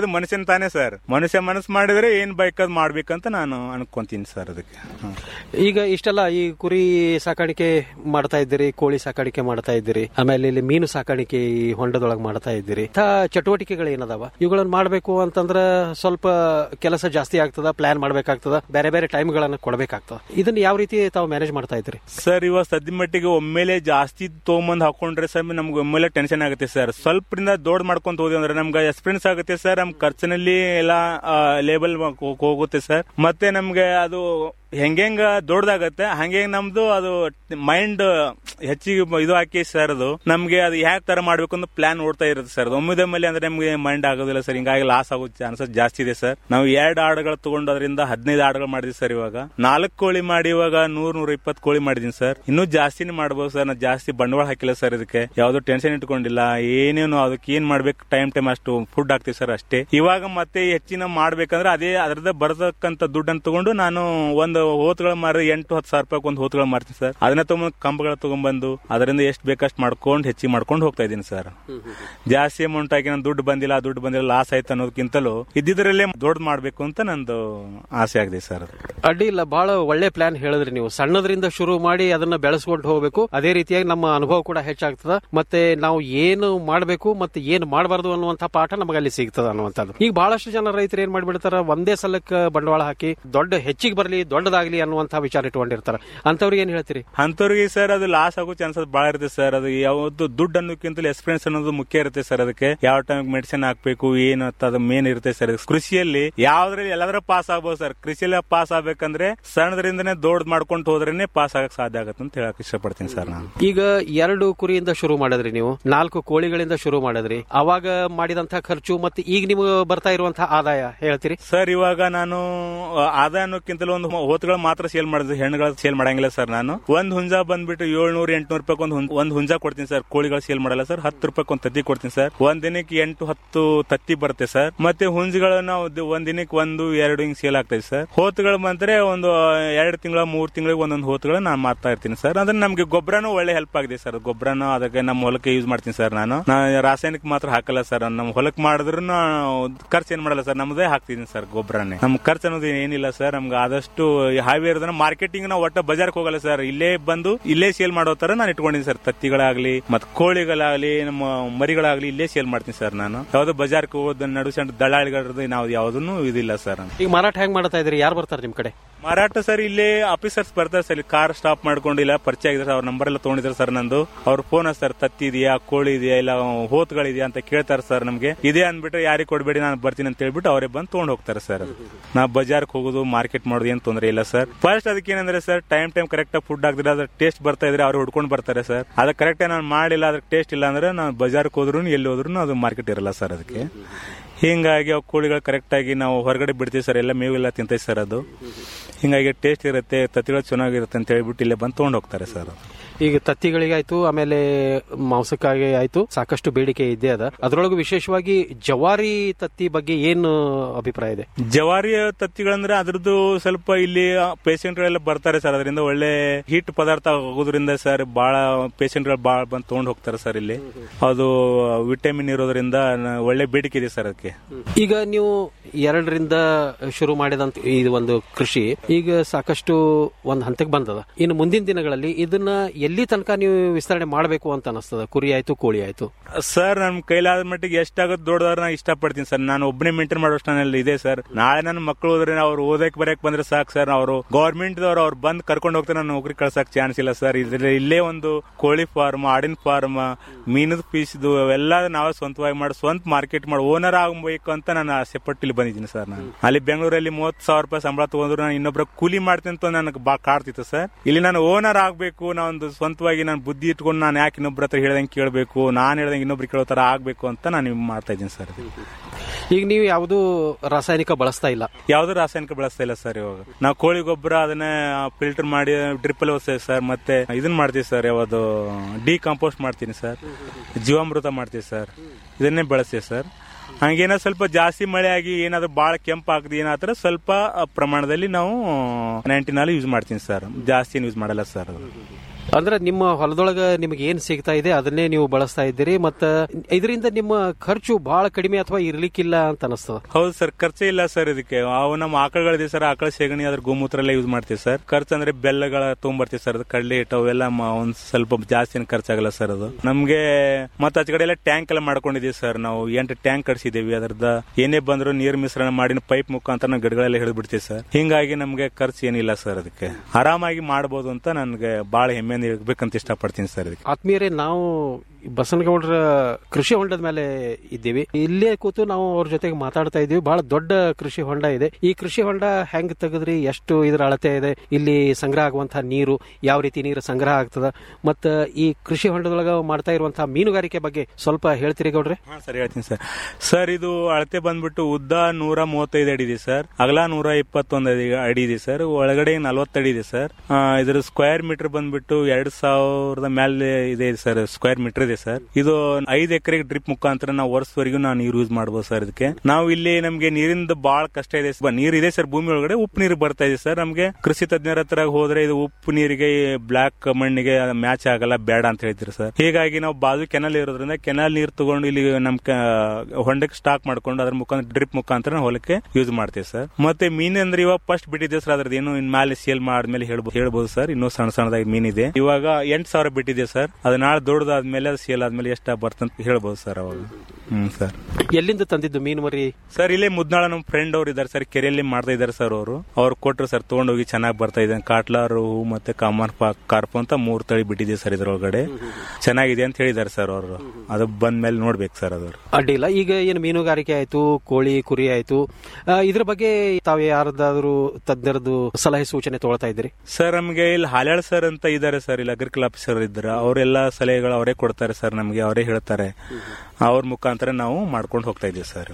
ಅದು ಮನುಷ್ಯನ ತಾನೇ ಸರ್ ಮನುಷ್ಯ ಮನಸ್ಸು ಮಾಡಿದ್ರೆ ಏನ್ ಬೇಕಾದ್ ಮಾಡ್ಬೇಕಂತ ನಾನು ಅನ್ಕೊಂತೀನಿ ಸರ್ ಅದಕ್ಕೆ ಹ್ಮ್. ಈಗ ಇಷ್ಟೆಲ್ಲ ಈ ಕುರಿ ಸಾಕಾಣಿಕೆ ಮಾಡ್ತಾ ಇದ್ದೀರಿ ಕೋಳಿ ಸಾಕಾಣಿಕೆ ಮಾಡ್ತಾ ಇದ್ದೀರಿ ಆಮೇಲೆ ಇಲ್ಲಿ ಮೀನು ಸಾಕಾಣಿಕೆ ಈ ಹೊಂಡದೊಳಗೆ ಮಾಡ್ತಾ ಇದ್ದೀರಿ ಇಂಥ ಚಟುವಟಿಕೆಗಳು ಏನದಾವ ಇವುಗಳನ್ನ ಮಾಡಬೇಕು ಅಂತಂದ್ರ ಸ್ವಲ್ಪ ಕೆಲಸ ಜಾಸ್ತಿ ಆಗ್ತದ ಪ್ಲಾನ್ ಮಾಡ್ಬೇಕಾಗ್ತದ ಬೇರೆ ಬೇರೆ ಟೈಮ್ಗಳನ್ನ ಕೊಡಬೇಕಾಗ್ತದ ಇದನ್ನ ಯಾವ ರೀತಿ ತಾವು ಮ್ಯಾನೇಜ್ ಮಾಡ್ತಾ ಇದ್ದೀರಿ ಸರ್ ಇವಾಗ ಸದ್ಯ ಮಟ್ಟಿಗೆ ಒಮ್ಮೆಲೆ ಜಾಸ್ತಿ ತೊಗೊಂಬಂದ್ ಹಾಕೊಂಡ್ರೆ ಸರ್ ನಮ್ಗೆ ಒಮ್ಮೆಲೆ ಟೆನ್ಷನ್ ಆಗುತ್ತೆ ಸರ್ ಸ್ವಲ್ಪದಿಂದ ದೊಡ್ಡ ಮಾಡ್ಕೊಂತ ಹೋದ್ವಿ ಅಂದ್ರೆ ನಮ್ಗೆ ಎಕ್ಸ್ಪೀರಿಯನ್ಸ್ ಆಗುತ್ತೆ ಸರ್ ನಮ್ ಖರ್ಚಿನಲ್ಲಿ ಎಲ್ಲ ಲೇಬಲ್ ಹೋಗುತ್ತೆ ಸರ್ ಮತ್ತೆ ನಮ್ಗೆ ಅದು ಹೆಂಗೆಂಗ ದೊಡ್ಡದಾಗತ್ತೆ ಹಂಗೆ ನಮ್ದು ಅದು ಮೈಂಡ್ ಹೆಚ್ಚಿಗೆ ಇದು ಹಾಕಿ ಸರ್ ಅದು ನಮ್ಗೆ ಅದು ಯಾಕೆ ತರ ಮಾಡ್ಬೇಕು ಅಂತ ಪ್ಲಾನ್ ಓಡ್ತಾ ಇರುತ್ತೆ ಸರ್ ಅದು ಒಮ್ಮಿದ ಮೇಲೆ ಅಂದ್ರೆ ನಮ್ಗೆ ಮೈಂಡ್ ಆಗೋದಿಲ್ಲ ಸರ್ ಹಿಂಗಾಗಿ ಲಾಸ್ ಆಗೋ ಚಾನ್ಸಸ್ ಜಾಸ್ತಿ ಇದೆ ಸರ್ ನಾವು ಎರಡು ಆಡುಗಳು ತಗೊಂಡು ಅದರಿಂದ ಹದಿನೈದು ಆಡುಗಳು ಮಾಡಿದ್ವಿ ಸರ್ ಇವಾಗ ನಾಲ್ಕು ಕೋಳಿ ಮಾಡಿ ಇವಾಗ ನೂರ್ ನೂರ ಇಪ್ಪತ್ತು ಕೋಳಿ ಮಾಡಿದೀನಿ ಸರ್ ಇನ್ನೂ ಜಾಸ್ತಿನೇ ಮಾಡ್ಬೋದು ಸರ್ ನಾನು ಜಾಸ್ತಿ ಬಂಡವಾಳ ಹಾಕಿಲ್ಲ ಸರ್ ಇದಕ್ಕೆ ಯಾವ್ದು ಟೆನ್ಷನ್ ಇಟ್ಕೊಂಡಿಲ್ಲ ಏನೇನು ಅದಕ್ಕೆ ಏನ್ ಮಾಡ್ಬೇಕು ಟೈಮ್ ಟೈಮ್ ಅಷ್ಟು ಫುಡ್ ಹಾಕ್ತೀವಿ ಸರ್ ಅಷ್ಟೇ ಇವಾಗ ಮತ್ತೆ ಹೆಚ್ಚಿನ ಮಾಡ್ಬೇಕಂದ್ರೆ ಅದೇ ಅದ್ರದ್ದು ಬರತಕ್ಕಂತ ದುಡ್ಡನ್ನು ತಗೊಂಡು ನಾನು ಒಂದು ಹೋತ್ಗಳ ಮಾರಿ ಎಂಟು ಹತ್ತು ಸಾವಿರ ರೂಪಾಯಿ ಒಂದು ಹೋತ್ಗಳು ಮಾರ್ತೀನಿ ಸರ್ ಅದನ್ನ ತಗೊಂಡ್ ಕಂಬಗಳ ತಗೊಂಡ್ಬಂದು ಅದರಿಂದ ಎಷ್ಟು ಬೇಕಷ್ಟು ಮಾಡ್ಕೊಂಡು ಹೆಚ್ಚಿಗೆ ಮಾಡ್ಕೊಂಡು ಹೋಗ್ತಾ ಇದ್ದೀನಿ ಸರ್ ಜಾಸ್ತಿ ಅಮೌಂಟ್ ಆಗಿ ನಾನು ದುಡ್ಡು ಬಂದಿಲ್ಲ ಆ ದುಡ್ಡು ಬಂದಿಲ್ಲ ಲಾಸ್ ಆಯ್ತು ಅನ್ನೋದಕ್ಕಿಂತಲೂ ಇದ್ದಿದ್ರಲ್ಲೇ ದೊಡ್ಡ ಮಾಡ್ಬೇಕು ಅಂತ ನಂದು ಆಸೆ ಆಗಿದೆ ಸರ್ ಅದು ಅಡ್ಡಿ ಇಲ್ಲ ಬಹಳ ಒಳ್ಳೆ ಪ್ಲಾನ್ ಹೇಳಿದ್ರಿ ನೀವು ಸಣ್ಣದ್ರಿಂದ ಶುರು ಮಾಡಿ ಅದನ್ನ ಬೆಳೆಸ್ಕೊಂಡು ಹೋಗ್ಬೇಕು ಅದೇ ರೀತಿಯಾಗಿ ನಮ್ಮ ಅನುಭವ ಕೂಡ ಹೆಚ್ಚಾಗ್ತದ ಮತ್ತೆ ನಾವು ಏನು ಮಾಡಬೇಕು ಮತ್ತೆ ಏನು ಮಾಡಬಾರ್ದು ಅನ್ನುವಂತ ಪಾಠ ನಮಗೆ ಅಲ್ಲಿ ಸಿಗ್ತದ ಅನ್ನುವಂಥದ್ದು ಈಗ ಬಹಳಷ್ಟು ಜನ ರೈತರು ಏನ್ ಮಾಡ್ಬಿಡ್ತಾರ ಒಂದೇ ಸಲಕ್ಕೆ ಬಂಡವಾಳ ಹಾಕಿ ದೊಡ್ಡ ಹೆಚ್ಚಿಗೆ ಬರಲಿ ದೊಡ್ಡದಾಗ್ಲಿ ಅನ್ನುವಂತ ವಿಚಾರ ಇಟ್ಕೊಂಡಿರ್ತಾರ ಅಂತವ್ರಿಗೆ ಏನ್ ಹೇಳ್ತೀರಿ ಅಂತವ್ರಿಗೆ ಸರ್ ಅದು ಲಾಸ್ ಆಗೋ ಚಾನ್ಸಸ್ ಬಹಳ ಇರುತ್ತೆ ಸರ್ ಅದು ಯಾವತ್ತು ದುಡ್ಡು ಅನ್ನೋಕ್ಕಿಂತಲೂ ಎಕ್ಸ್ಪೀರಿಯನ್ಸ್ ಅನ್ನೋದು ಮುಖ್ಯ ಇರುತ್ತೆ ಸರ್ ಅದಕ್ಕೆ ಯಾವ ಟೈಮ್ ಮೆಡಿಸಿನ್ ಹಾಕ್ಬೇಕು ಏನು ಅಂತ ಅದು ಮೇನ್ ಇರುತ್ತೆ ಸರ್ ಕೃಷಿಯಲ್ಲಿ ಯಾವ್ದ್ರಲ್ಲಿ ಎಲ್ಲಾದ್ರೂ ಪಾಸ್ ಆಗ್ಬೋದು ಸರ್ ಕೃಷಿಯಲ್ಲಿ ಪಾಸ್ ಆಗ್ಬೇಕಂದ್ರೆ ಸಣ್ಣದ್ರಿಂದನೇ ದೊಡ್ಡ ಮಾಡ್ಕೊಂಡು ಹೋದ್ರೇನೆ ಪಾಸ್ ಆಗಕ್ ಸಾಧ್ಯ ಆಗತ್ತೆ ಅಂತ ಹೇಳಕ್ ಇಷ್ಟಪಡ್ತೀನಿ ಸರ್ ನಾನು ಈಗ ಎರಡು ಕುರಿಯಿಂದ ಶುರು ಮಾಡಿದ್ರಿ ನೀವು ನಾಲ್ಕು ಕೋಳಿಗಳಿಂದ ಶುರು ಮಾಡಿದ್ರಿ ಅವಾಗ ಮಾಡಿದಂತ ಖರ್ಚು ಮತ್ತೆ ಈಗ ನಿಮ್ಗೆ ಬರ್ತಾ ಇರುವಂತಹ ಆದಾಯ ಹೇಳ್ತೀರಿ ಸರ್ ಇವಾಗ ನಾನು ಆ, ಆದಾಯ ಅನ್ನೋಕ್ಕಿಂತಲೂ ಒಂದು ಹೋತ್ಗಳು ಮಾತ್ರ ಸೇಲ್ ಮಾಡಿದ್ವಿ ಹೆಣ್ಣುಗಳ ಸೇಲ್ ಮಾಡಂಗಿಲ್ಲ ಸರ್ ನಾನು ಒಂದ್ ಹುಂಜ ಬಂದ್ಬಿಟ್ಟು ಏಳ್ನೂರ ಎಂಟ್ನೂರು ರೂಪಾಯಿ ಒಂದು ಒಂದ್ ಹುಂಜ ಕೊಡ್ತೀನಿ ಸರ್ ಕೋಳಿಗಳು ಸೇಲ್ ಮಾಡಲ್ಲ ಸರ್ ಹತ್ತು ರೂಪಾಯಿ ಒಂದು ತತ್ತಿ ಕೊಡ್ತೀನಿ ಸರ್ ಒಂದ್ ದಿನಕ್ಕೆ ಎಂಟು ಹತ್ತು ತತ್ತಿ ಬರುತ್ತೆ ಸರ್ ಮತ್ತೆ ಹುಂಜಗಳನ್ನ ಒಂದು- ಒಂದ್ ದಿನಕ್ಕೆ ಒಂದು ಎರಡು ಹಿಂಗ್ ಸೇಲ್ ಆಗ್ತದೆ ಸರ್ ಹೋತ್ಗಳು ಬಂದ್ರೆ ಒಂದು ಎರಡು ತಿಂಗಳ ಮೂರ್ ತಿಂಗಳಿಗೆ ಒಂದೊಂದು ಹೋತ್ಗಳು ನಾನು ಮಾರ್ತಾ ಇರ್ತೀನಿ ಸರ್ ಅಂದ್ರೆ ನಮ್ಗೆ ಗೊಬ್ಬರನೂ ಒಳ್ಳೆ ಹೆಲ್ಪ್ ಆಗಿದೆ ಸರ್ ಗೊಬ್ಬರನೂ ಅದಕ್ಕೆ ನಮ್ಮ ಹೊಲಕ್ಕೆ ಯೂಸ್ ಮಾಡ್ತೀನಿ ಸರ್ ನಾನು ನಾನು ರಾಸಾಯನಿಕ ಮಾತ್ರ ಹಾಕಲ್ಲ ಸರ್ ನಮ್ಮ ಹೊಲಕ್ಕೆ ಮಾಡಿದ್ರು ಖರ್ಚು ಏನ್ ಮಾಡಲ್ಲ ಸರ್ ನಮ್ಮದೇ ಹಾಕ್ತಿದ್ದೀನಿ ಸರ್ ಗೊಬ್ಬರನೇ ನಮ್ ಖರ್ಚು ಅನ್ನೋದು ಏನಿಲ್ಲ ಸರ್ ನಮ್ಗೆ ಆದಷ್ಟು ಹಾವಿ ಇರೋದನ್ನ ಮಾರ್ಕೆಟಿಂಗ್ ನಾವು ಒಟ್ಟ ಬಜಾರ್ಗೆ ಹೋಗಲ್ಲ ಸರ್ ಇಲ್ಲೇ ಬಂದು ಇಲ್ಲೇ ಸೇಲ್ ಮಾಡೋ ತರ ನಾನು ಇಟ್ಕೊಂಡಿದ್ದೀನಿ ಸರ್ ತತ್ತಿಗಳಾಗ್ಲಿ ಮತ್ ಕೋಳಿಗಳಾಗ್ಲಿ ನಮ್ಮ ಮರಿಗಳಾಗ್ಲಿ ಇಲ್ಲೇ ಸೇಲ್ ಮಾಡ್ತೀನಿ ಸರ್ ನಾನು ಯಾವ್ದು ಬಜಾರ್ಗೆ ಹೋಗೋದು ನಡು ಸಣ್ಣ ದಳ್ಳಾಳಿಗಳದ್ದು ನಾವು ಯಾವ್ದನ್ನು ಇದಿಲ್ಲ ಸರ್ ಈಗ ಮಾರಾಟ ಹೆಂಗ್ ಮಾಡ್ತಾ ಇದ್ರಿ ಯಾರು ಬರ್ತಾರೆ ನಿಮ್ ಕಡೆ ಮಾರಾಟ ಸರ್ ಇಲ್ಲೇ ಆಫೀಸರ್ಸ್ ಬರ್ತಾರೆ ಸರ್ ಇಲ್ಲಿ ಕಾರ್ ಸ್ಟಾಪ್ ಮಾಡ್ಕೊಂಡು ಇಲ್ಲ ಪರಿಚಯ ಆಗಿದ್ರೆ ಅವ್ರ ನಂಬರ್ ಎಲ್ಲ ತಗೊಂಡಿದ್ದಾರೆ ಸರ್ ನಂದು ಅವ್ರ ಫೋನ್ ಸರ್ ತತ್ತಿ ಇದೆಯಾ ಕೋಳಿ ಇದೆಯಾ ಇಲ್ಲ ಹೋತ್ಗಳಿದೆಯಾ ಅಂತ ಕೇಳ್ತಾರೆ ಸರ್ ನಮ್ಗೆ ಇದೇ ಅಂದ್ಬಿಟ್ರೆ ಯಾರಿಗೆ ಕೊಡ್ಬೇಡಿ ನಾನು ಬರ್ತೀನಿ ಅಂತ ಹೇಳ್ಬಿಟ್ಟು ಅವರೇ ಬಂದು ತಗೊಂಡ್ ಹೋಗ್ತಾರೆ ಸರ್ ನಾ ಬಜಾರ್ಗೆ ಹೋಗೋದು ಮಾರ್ಕೆಟ್ ಮಾಡೋದು ಏನ್ ತೊಂದರೆ ಇಲ್ಲ ಸರ್ ಫಸ್ಟ್ ಅದಕ್ಕೆ ಏನಂದ್ರೆ ಸರ್ ಟೈಮ್ ಟೈಮ್ ಕರೆಕ್ಟ್ ಆಗಿ ಫುಡ್ ಹಾಕಿದ್ರೆ ಅದ್ರ ಟೇಸ್ಟ್ ಬರ್ತಾ ಇದ್ರೆ ಅವ್ರು ಹುಡ್ಕೊಂಡು ಬರ್ತಾರೆ ಸರ್ ಅದ ಕರೆಕ್ಟ್ ನಾನು ಮಾಡಿಲ್ಲ ಅದ್ರ ಟೇಸ್ಟ್ ಇಲ್ಲ ಅಂದ್ರೆ ನಾನು ಬಜಾರ್ಗೆ ಹೋದ್ರು ಎಲ್ಲಿ ಹೋದ್ರು ಅದು ಮಾರ್ಕೆಟ್ ಇರಲ್ಲ ಸರ್ ಅದಕ್ಕೆ ಹಿಂಗಾಗಿ ಅವು ಕೋಳಿಗಳು ಕರೆಕ್ಟ್ ಆಗಿ ನಾವು ಹೊರಗಡೆ ಬಿಡ್ತೀವಿ ಸರ್ ಎಲ್ಲ ಮೇವೆಲ್ಲ ತಿಂತೈತೆ ಸರ್ ಅದು ಹಿಂಗಾಗಿ ಟೇಸ್ಟ್ ಇರುತ್ತೆ ತತ್ತಿಗಳು ಚೆನ್ನಾಗಿರುತ್ತೆ ಅಂತ ಹೇಳ್ಬಿಟ್ಟು ಇಲ್ಲೇ ಬಂದು ತೊಗೊಂಡು ಹೋಗ್ತಾರೆ ಸರ್ ಈಗ ತತ್ತಿಗಳಿಗೆ ಆಯ್ತು ಆಮೇಲೆ ಮಾಂಸಕ್ಕಾಗಿ ಆಯ್ತು ಸಾಕಷ್ಟು ಬೇಡಿಕೆ ಇದೆ ಅದ ಅದರೊಳಗೂ ವಿಶೇಷವಾಗಿ ಜವಾರಿ ತತ್ತಿ ಬಗ್ಗೆ ಏನು ಅಭಿಪ್ರಾಯ ಇದೆ ಜವಾರಿ ತತ್ತಿಗಳಂದ್ರೆ ಅದ್ರದ್ದು ಸ್ವಲ್ಪ ಇಲ್ಲಿ ಪೇಷಂಟ್ ಗಳೆಲ್ಲ ಬರ್ತಾರೆ ಸರ್ ಅದರಿಂದ ಒಳ್ಳೆ ಹೀಟ್ ಪದಾರ್ಥ ಆಗೋದ್ರಿಂದ ಸರ್ ಬಹಳ ಪೇಷಂಟ್ ಗಳು ಬಹಳ ಬಂದು ತಗೊಂಡು ಹೋಗ್ತಾರೆ ಸರ್ ಇಲ್ಲಿ ಅದು ವಿಟಮಿನ್ ಇರೋದ್ರಿಂದ ನ- ಒಳ್ಳೆ ಬೇಡಿಕೆ ಇದೆ ಸರ್ ಅದಕ್ಕೆ ಈಗ ನೀವು ಎರಡರಿಂದ ಶುರು ಮಾಡಿದಂತ ಇದು ಒಂದು ಕೃಷಿ ಈಗ ಸಾಕಷ್ಟು ಒಂದು ಹಂತಕ್ಕೆ ಬಂದದ ಇನ್ನು ಮುಂದಿನ ದಿನಗಳಲ್ಲಿ ಇದನ್ನ ಎಲ್ಲಿ ತನಕ ನೀವು ವಿಸ್ತರಣೆ ಮಾಡಬೇಕು ಅಂತ ಅನಿಸ್ತದ ಕುರಿ ಆಯ್ತು ಕೋಳಿ ಆಯ್ತು ಸರ್ ನಮ್ ಕೈಲಾದ ಮಟ್ಟಿಗೆ ಎಷ್ಟಾಗುತ್ತೆ ದೊಡ್ಡದಾರ ನಾ ಇಷ್ಟಪಡ್ತೀನಿ ಸರ್ ನಾನು ಒಬ್ಬನೇ ಮೇಂಟೈನ್ ಮಾಡೋಷ್ಟು ನನ್ನಲ್ಲಿ ಇದೆ ಸರ್ ನಾಳೆ ನನ್ನ ಮಕ್ಕಳು ಹೋದ್ರೆ ಅವ್ರು ಓದಕ್ ಬರಕ್ ಬಂದ್ರೆ ಸಾಕು ಸರ್ ಅವರು ಗೌರ್ಮೆಂಟ್ ದವ್ರು ಅವ್ರು ಬಂದ್ ಕರ್ಕೊಂಡು ಹೋಗ್ತಾರೆ ನಾನು ನೌಕರಿ ಕಳ್ಸಕ್ ಚಾನ್ಸ್ ಇಲ್ಲ ಸರ್ ಇದ್ರೆ ಇಲ್ಲೇ ಒಂದು ಕೋಳಿ ಫಾರ್ಮ್ ಆಡಿನ ಫಾರ್ಮ್ ಮೀನದ ಪೀಸ್ದು ಅವೆಲ್ಲ ನಾವೇ ಸ್ವಂತವಾಗಿ ಮಾಡಿ ಸ್ವಂತ ಮಾರ್ಕೆಟ್ ಮಾಡಿ ಓನರ್ ಆಗಬೇಕು ಅಂತ ನಾನು ಆಸೆ ಪಟ್ಟು ಇಲ್ಲಿ ಬಂದಿದ್ದೀನಿ ಸರ್ ನಾನು ಅಲ್ಲಿ ಬೆಂಗಳೂರಲ್ಲಿ ಮೂವತ್ತು ಸಾವಿರ ರೂಪಾಯಿ ಸಂಬಳ ತಗೊಂಡ್ರು ನಾನು ಇನ್ನೊಬ್ಬರ ಕೂಲಿ ಮಾಡ್ತೀನಿ ಅಂತ ನನಗೆ ಬಾ ಕಾಡ್ತಿತ್ತು ಸರ್ ಇಲ್ಲಿ ನಾನು ಓನರ್ ಆಗಬೇಕು ನಾನೊಂದು ಸ್ವಂತವಾಗಿ ನಾನು ಬುದ್ಧಿ ಇಟ್ಕೊಂಡು ನಾನು ಯಾಕೆ ಇನ್ನೊಬ್ರ ಹತ್ರ ಹೇಳ್ದಂಗೆ ಕೇಳಬೇಕು ನಾನು ಹೇಳ್ದಂಗೆ ಇನ್ನೊಬ್ರು ಕೇಳೋ ತರ ಆಗ್ಬೇಕು ಅಂತ ನಾನು ಇವ್ ಮಾಡ್ತಾ ಇದ್ದೀನಿ ಸರ್ ಈಗ ನೀವು ಯಾವುದು ರಾಸಾಯನಿಕ ಬಳಸ್ತಾ ಇಲ್ಲ ಯಾವ್ದು ರಾಸಾಯನಿಕ ಬಳಸ್ತಾ ಇಲ್ಲ ಸರ್ ಇವಾಗ ನಾವು ಕೋಳಿ ಗೊಬ್ಬರ ಅದನ್ನ ಫಿಲ್ಟರ್ ಮಾಡಿ ಡ್ರಿಪ್ ಅಲ್ಲಿ ಓದ್ತೇವೆ ಸರ್ ಮತ್ತೆ ಇದನ್ನ ಮಾಡ್ತೀವಿ ಸರ್ ಯಾವುದು ಡಿಕಂಪೋಸ್ಟ್ ಮಾಡ್ತೀನಿ ಸರ್ ಜೀವಾಮೃತ ಮಾಡ್ತೀವಿ ಸರ್ ಇದನ್ನೇ ಬಳಸ್ತೀವಿ ಸರ್ ಹಂಗೇನೋ ಸ್ವಲ್ಪ ಜಾಸ್ತಿ ಮಳೆ ಆಗಿ ಏನಾದ್ರು ಬಾಳ ಕೆಂಪು ಆಗದೆ ಏನಾದ್ರೆ ಸ್ವಲ್ಪ ಪ್ರಮಾಣದಲ್ಲಿ ನಾವು ನೈಂಟಿನಲ್ಲಿ ಯೂಸ್ ಮಾಡ್ತೀನಿ ಸರ್ ಜಾಸ್ತಿ ಯೂಸ್ ಮಾಡಲ್ಲ ಸರ್ ಅದು ಅಂದ್ರೆ ನಿಮ್ಮ ಹೊಲದೊಳಗ ನಿಮಗೆ ಏನ್ ಸಿಗ್ತಾ ಇದೆ ಅದನ್ನೇ ನೀವು ಬಳಸ್ತಾ ಇದ್ದೀರಿ ಮತ್ತ ಇದರಿಂದ ನಿಮ್ಮ ಖರ್ಚು ಬಹಳ ಕಡಿಮೆ ಅಥವಾ ಇರ್ಲಿಕ್ಕಿಲ್ಲ ಅಂತ ಅನಿಸ್ತದ ಹೌದು ಸರ್ ಖರ್ಚೇ ಇಲ್ಲ ಸರ್ ಇದಕ್ಕೆ ಅವು ನಮ್ಮ ಆಕಳುಗಳಿದೆ ಸರ್ ಆಕಳ ಸೆಗಣಿ ಅದ್ರ ಗೋಮೂತ್ರ ಎಲ್ಲ ಯೂಸ್ ಮಾಡ್ತೀವಿ ಸರ್ ಖರ್ಚು ಅಂದ್ರೆ ಬೆಲ್ಲಗಳ ತೊಗೊಂಬರ್ತೀವಿ ಸರ್ ಅದು ಕಡ್ಲೆ ಹಿಟ್ಟು ಅವೆಲ್ಲ ಮ- ಒಂದ್ ಸ್ವಲ್ಪ ಜಾಸ್ತಿ ಏನ್ ಖರ್ಚಾಗಲ್ಲ ಸರ್ ಅದು ನಮ್ಗೆ ಮತ್ತೆ ಆಚೆ ಕಡೆ ಎಲ್ಲ ಟ್ಯಾಂಕ್ ಎಲ್ಲ ಮಾಡ್ಕೊಂಡಿದೀವಿ ಸರ್ ನಾವು ಎಂಟು ಟ್ಯಾಂಕ್ ಕಟ್ಸಿದೀವಿ ಅದ್ರದ್ದು ಏನೇ ಬಂದ್ರು ನೀರ್ ಮಿಶ್ರಣ ಮಾಡಿ ಪೈಪ್ ಮುಖಾಂತರ ನಾವು ಗಿಡಗಳೆಲ್ಲ ಹಿಡಿದು ಬಿಡ್ತೀವಿ ಸರ್ ಹಿಂಗಾಗಿ ನಮ್ಗೆ ಖರ್ಚು ಏನಿಲ್ಲ ಸರ್ ಅದಕ್ಕೆ ಆರಾಮಾಗಿ ಮಾಡ್ಬೋದು ಅಂತ ನನ್ಗೆ ಬಹಳ ಹೆಮ್ಮೆಯಿಂದ ಇರ್ಬೇಕಂತ ಇಷ್ಟಪಡ್ತೀನಿ ಸರ್ ಇದಕ್ಕೆ ಆತ್ಮೀಯರೇ ನಾವು ಬಸನಗೌಡರ ಕೃಷಿ ಹೊಂಡದ ಮೇಲೆ ಇದ್ದೀವಿ ಇಲ್ಲೇ ಕೂತು ನಾವು ಅವ್ರ ಜೊತೆಗೆ ಮಾತಾಡ್ತಾ ಇದ್ದೀವಿ ಬಹಳ ದೊಡ್ಡ ಕೃಷಿ ಹೊಂಡ ಇದೆ ಈ ಕೃಷಿ ಹೊಂಡ ಹೆಂಗ್ ತೆಗೆದ್ರಿ ಎಷ್ಟು ಇದರ ಅಳತೆ ಇದೆ ಇಲ್ಲಿ ಸಂಗ್ರಹ ಆಗುವಂತಹ ನೀರು ಯಾವ ರೀತಿ ನೀರು ಸಂಗ್ರಹ ಆಗ್ತದ ಮತ್ತ ಈ ಕೃಷಿ ಹೊಂಡದೊಳಗ ಮಾಡ್ತಾ ಇರುವಂತಹ ಮೀನುಗಾರಿಕೆ ಬಗ್ಗೆ ಸ್ವಲ್ಪ ಹೇಳ್ತೀರಿ ಗೌಡ್ರೆ ಹಾ ಸರಿ ಹೇಳ್ತೀನಿ ಸರ್ ಸರ್ ಇದು ಅಳತೆ ಬಂದ್ಬಿಟ್ಟು ಉದ್ದ ನೂರ ಮೂವತ್ತೈದು ಅಡಿ ಇದೆ ಸರ್ ಅಗಲ ನೂರ ಇಪ್ಪತ್ತೊಂದು ಅಡಿ ಅಡಿ ಇದೆ ಸರ್ ಒಳಗಡೆ ನಲ್ವತ್ತು ಅಡಿ ಇದೆ ಸರ್ ಆ, ಇದ್ರ ಸ್ಕ್ವೇರ್ ಮೀಟರ್ ಬಂದ್ಬಿಟ್ಟು ಎರಡ್ ಸಾವಿರದ ಮೇಲೆ ಇದೆ ಸರ್ ಸ್ಕ್ವೇರ್ ಮೀಟರ್ ಇದೆ ಸರ್ ಇದು ಐದು ಎಕರೆಗೆ ಡ್ರಿಪ್ ಮುಖಾಂತರ ನಾವು ವರ್ಷವರೆಗೂ ನಾವು ನೀರು ಯೂಸ್ ಮಾಡಬಹುದು ಸರ್ ಇದಕ್ಕೆ ನಾವು ಇಲ್ಲಿ ನಮ್ಗೆ ನೀರಿಂದ ಬಹಳ ಕಷ್ಟ ಇದೆ ಬ- ನೀರು ಇದೆ ಸರ್ ಭೂಮಿ ಒಳಗಡೆ ಉಪ್ಪು ನೀರು ಬರ್ತಾ ಇದೆ ಸರ್ ನಮ್ಗೆ ಕೃಷಿ ತಜ್ಞರ ಹತ್ರ ಹೋದ್ರೆ ಇದು ಉಪ್ಪು ನೀರಿಗೆ ಬ್ಲಾಕ್ ಮಣ್ಣಿಗೆ ಮ್ಯಾಚ್ ಆಗಲ್ಲ ಬೇಡ ಅಂತ ಹೇಳ್ತೀರಿ ಸರ್ ಹೀಗಾಗಿ ನಾವು ಬಾಜು ಕೆನಲ್ ಇರೋದ್ರಿಂದ ಕೆನಲ್ ನೀರು ತಗೊಂಡು ಇಲ್ಲಿ ನಮ್ ಕ- ಹೊಂಡಕ್ಕೆ ಸ್ಟಾಕ್ ಮಾಡ್ಕೊಂಡು ಅದ್ರ ಮುಖಾಂತರ ಡ್ರಿಪ್ ಮುಖಾಂತರ ನಾವು ಹೊಲಕ್ಕೆ ಯೂಸ್ ಮಾಡ್ತೀವಿ ಸರ್ ಮತ್ತೆ ಮೀನ್ ಅಂದ್ರೆ ಇವಾಗ ಫಸ್ಟ್ ಬಿಟ್ಟಿದೆ ಸರ್ ಅದ್ರದ್ದು ಏನು ಇನ್ ಮೇಲೆ ಸೇಲ್ ಮಾಡಿದ್ಮೇಲೆ ಹೇಳ್ಬೋದು ಹೇಳ್ಬೋದು ಸರ್ ಇನ್ನೂ ಸಣ್ಣ ಸಣ್ಣದಾಗಿ ಮೀನಿದೆ ಇವಾಗ ಎಂಟು ಸಾವಿರ ಬಿಟ್ಟಿದೆ ಸರ್ ಅದು ನಾಳೆ ದೊಡ್ಡದಾದ್ಮೇಲೆ ಅದು ಸೇಲ್ ಆದ್ಮೇಲೆ ಎಷ್ಟ ಬರ್ತಂತ ಹೇಳ್ಬೋದು ಸರ್ ಅವಾಗ ಹ್ಮ್ ಸರ್ ಎಲ್ಲಿಂದ ತಂದಿದ್ದು ಮೀನು ಮರಿ ಸರ್ ಇಲ್ಲೇ ಮುದ್ನಾಳ ನಮ್ಮ ಫ್ರೆಂಡ್ ಅವ್ರು ಇದಾರೆ ಸರ್ ಕೆರೆಯಲ್ಲಿ ಮಾಡ್ತಾ ಇದಾರೆ ಸರ್ ಅವರು ಅವ್ರು ಕೊಟ್ರು ಸರ್ ತಗೊಂಡೋಗಿ ಚೆನ್ನಾಗಿ ಬರ್ತಾ ಇದೆ ಕಾಟ್ಲಾರು ಹೂ ಮತ್ತೆ ಕಾಮರ್ ಕಾರ್ಪ್ ಅಂತ ಮೂರ್ ತಳಿ ಬಿಟ್ಟಿದೆ ಸರ್ ಇದ್ರೊಳಗಡೆ ಚೆನ್ನಾಗಿದೆ ಅಂತ ಹೇಳಿದಾರೆ ಸರ್ ಅವರು ಅದು ಬಂದ್ಮೇಲೆ ನೋಡ್ಬೇಕು ಸರ್ ಅದು ಅಡ್ಡಿಲ್ಲ ಈಗ ಏನು ಮೀನುಗಾರಿಕೆ ಆಯ್ತು ಕೋಳಿ ಕುರಿ ಆಯ್ತು ಆ, ಇದ್ರ ಬಗ್ಗೆ ತಾವು ಯಾರದಾದ್ರೂ ತಜ್ಞರದ್ದು ಸಲಹೆ ಸೂಚನೆ ತಗೊಳ್ತಾ ಇದ್ದೀರಿ ಸರ್ ನಮಗೆ ಇಲ್ಲಿ ಹಾಲ್ಯಾಳ್ ಸರ್ ಅಂತ ಇದಾರೆ ಸರ್ ಇಲ್ಲಿ ಅಗ್ರಿಕಲ್ ಆಫೀಸರ್ ಇದ್ದಾರೆ ಅವರೆಲ್ಲ ಸಲಹೆಗಳು ಅವರೇ ಕೊಡ್ತಾರೆ ಸರ್ ನಮಗೆ ಅವರೇ ಹೇಳ್ತಾರೆ ಅವ್ರ ಮುಖಾಂತರ ನಾವು ಮಾಡ್ಕೊಂಡು ಹೋಗ್ತಾ ಇದೀವಿ ಸರ್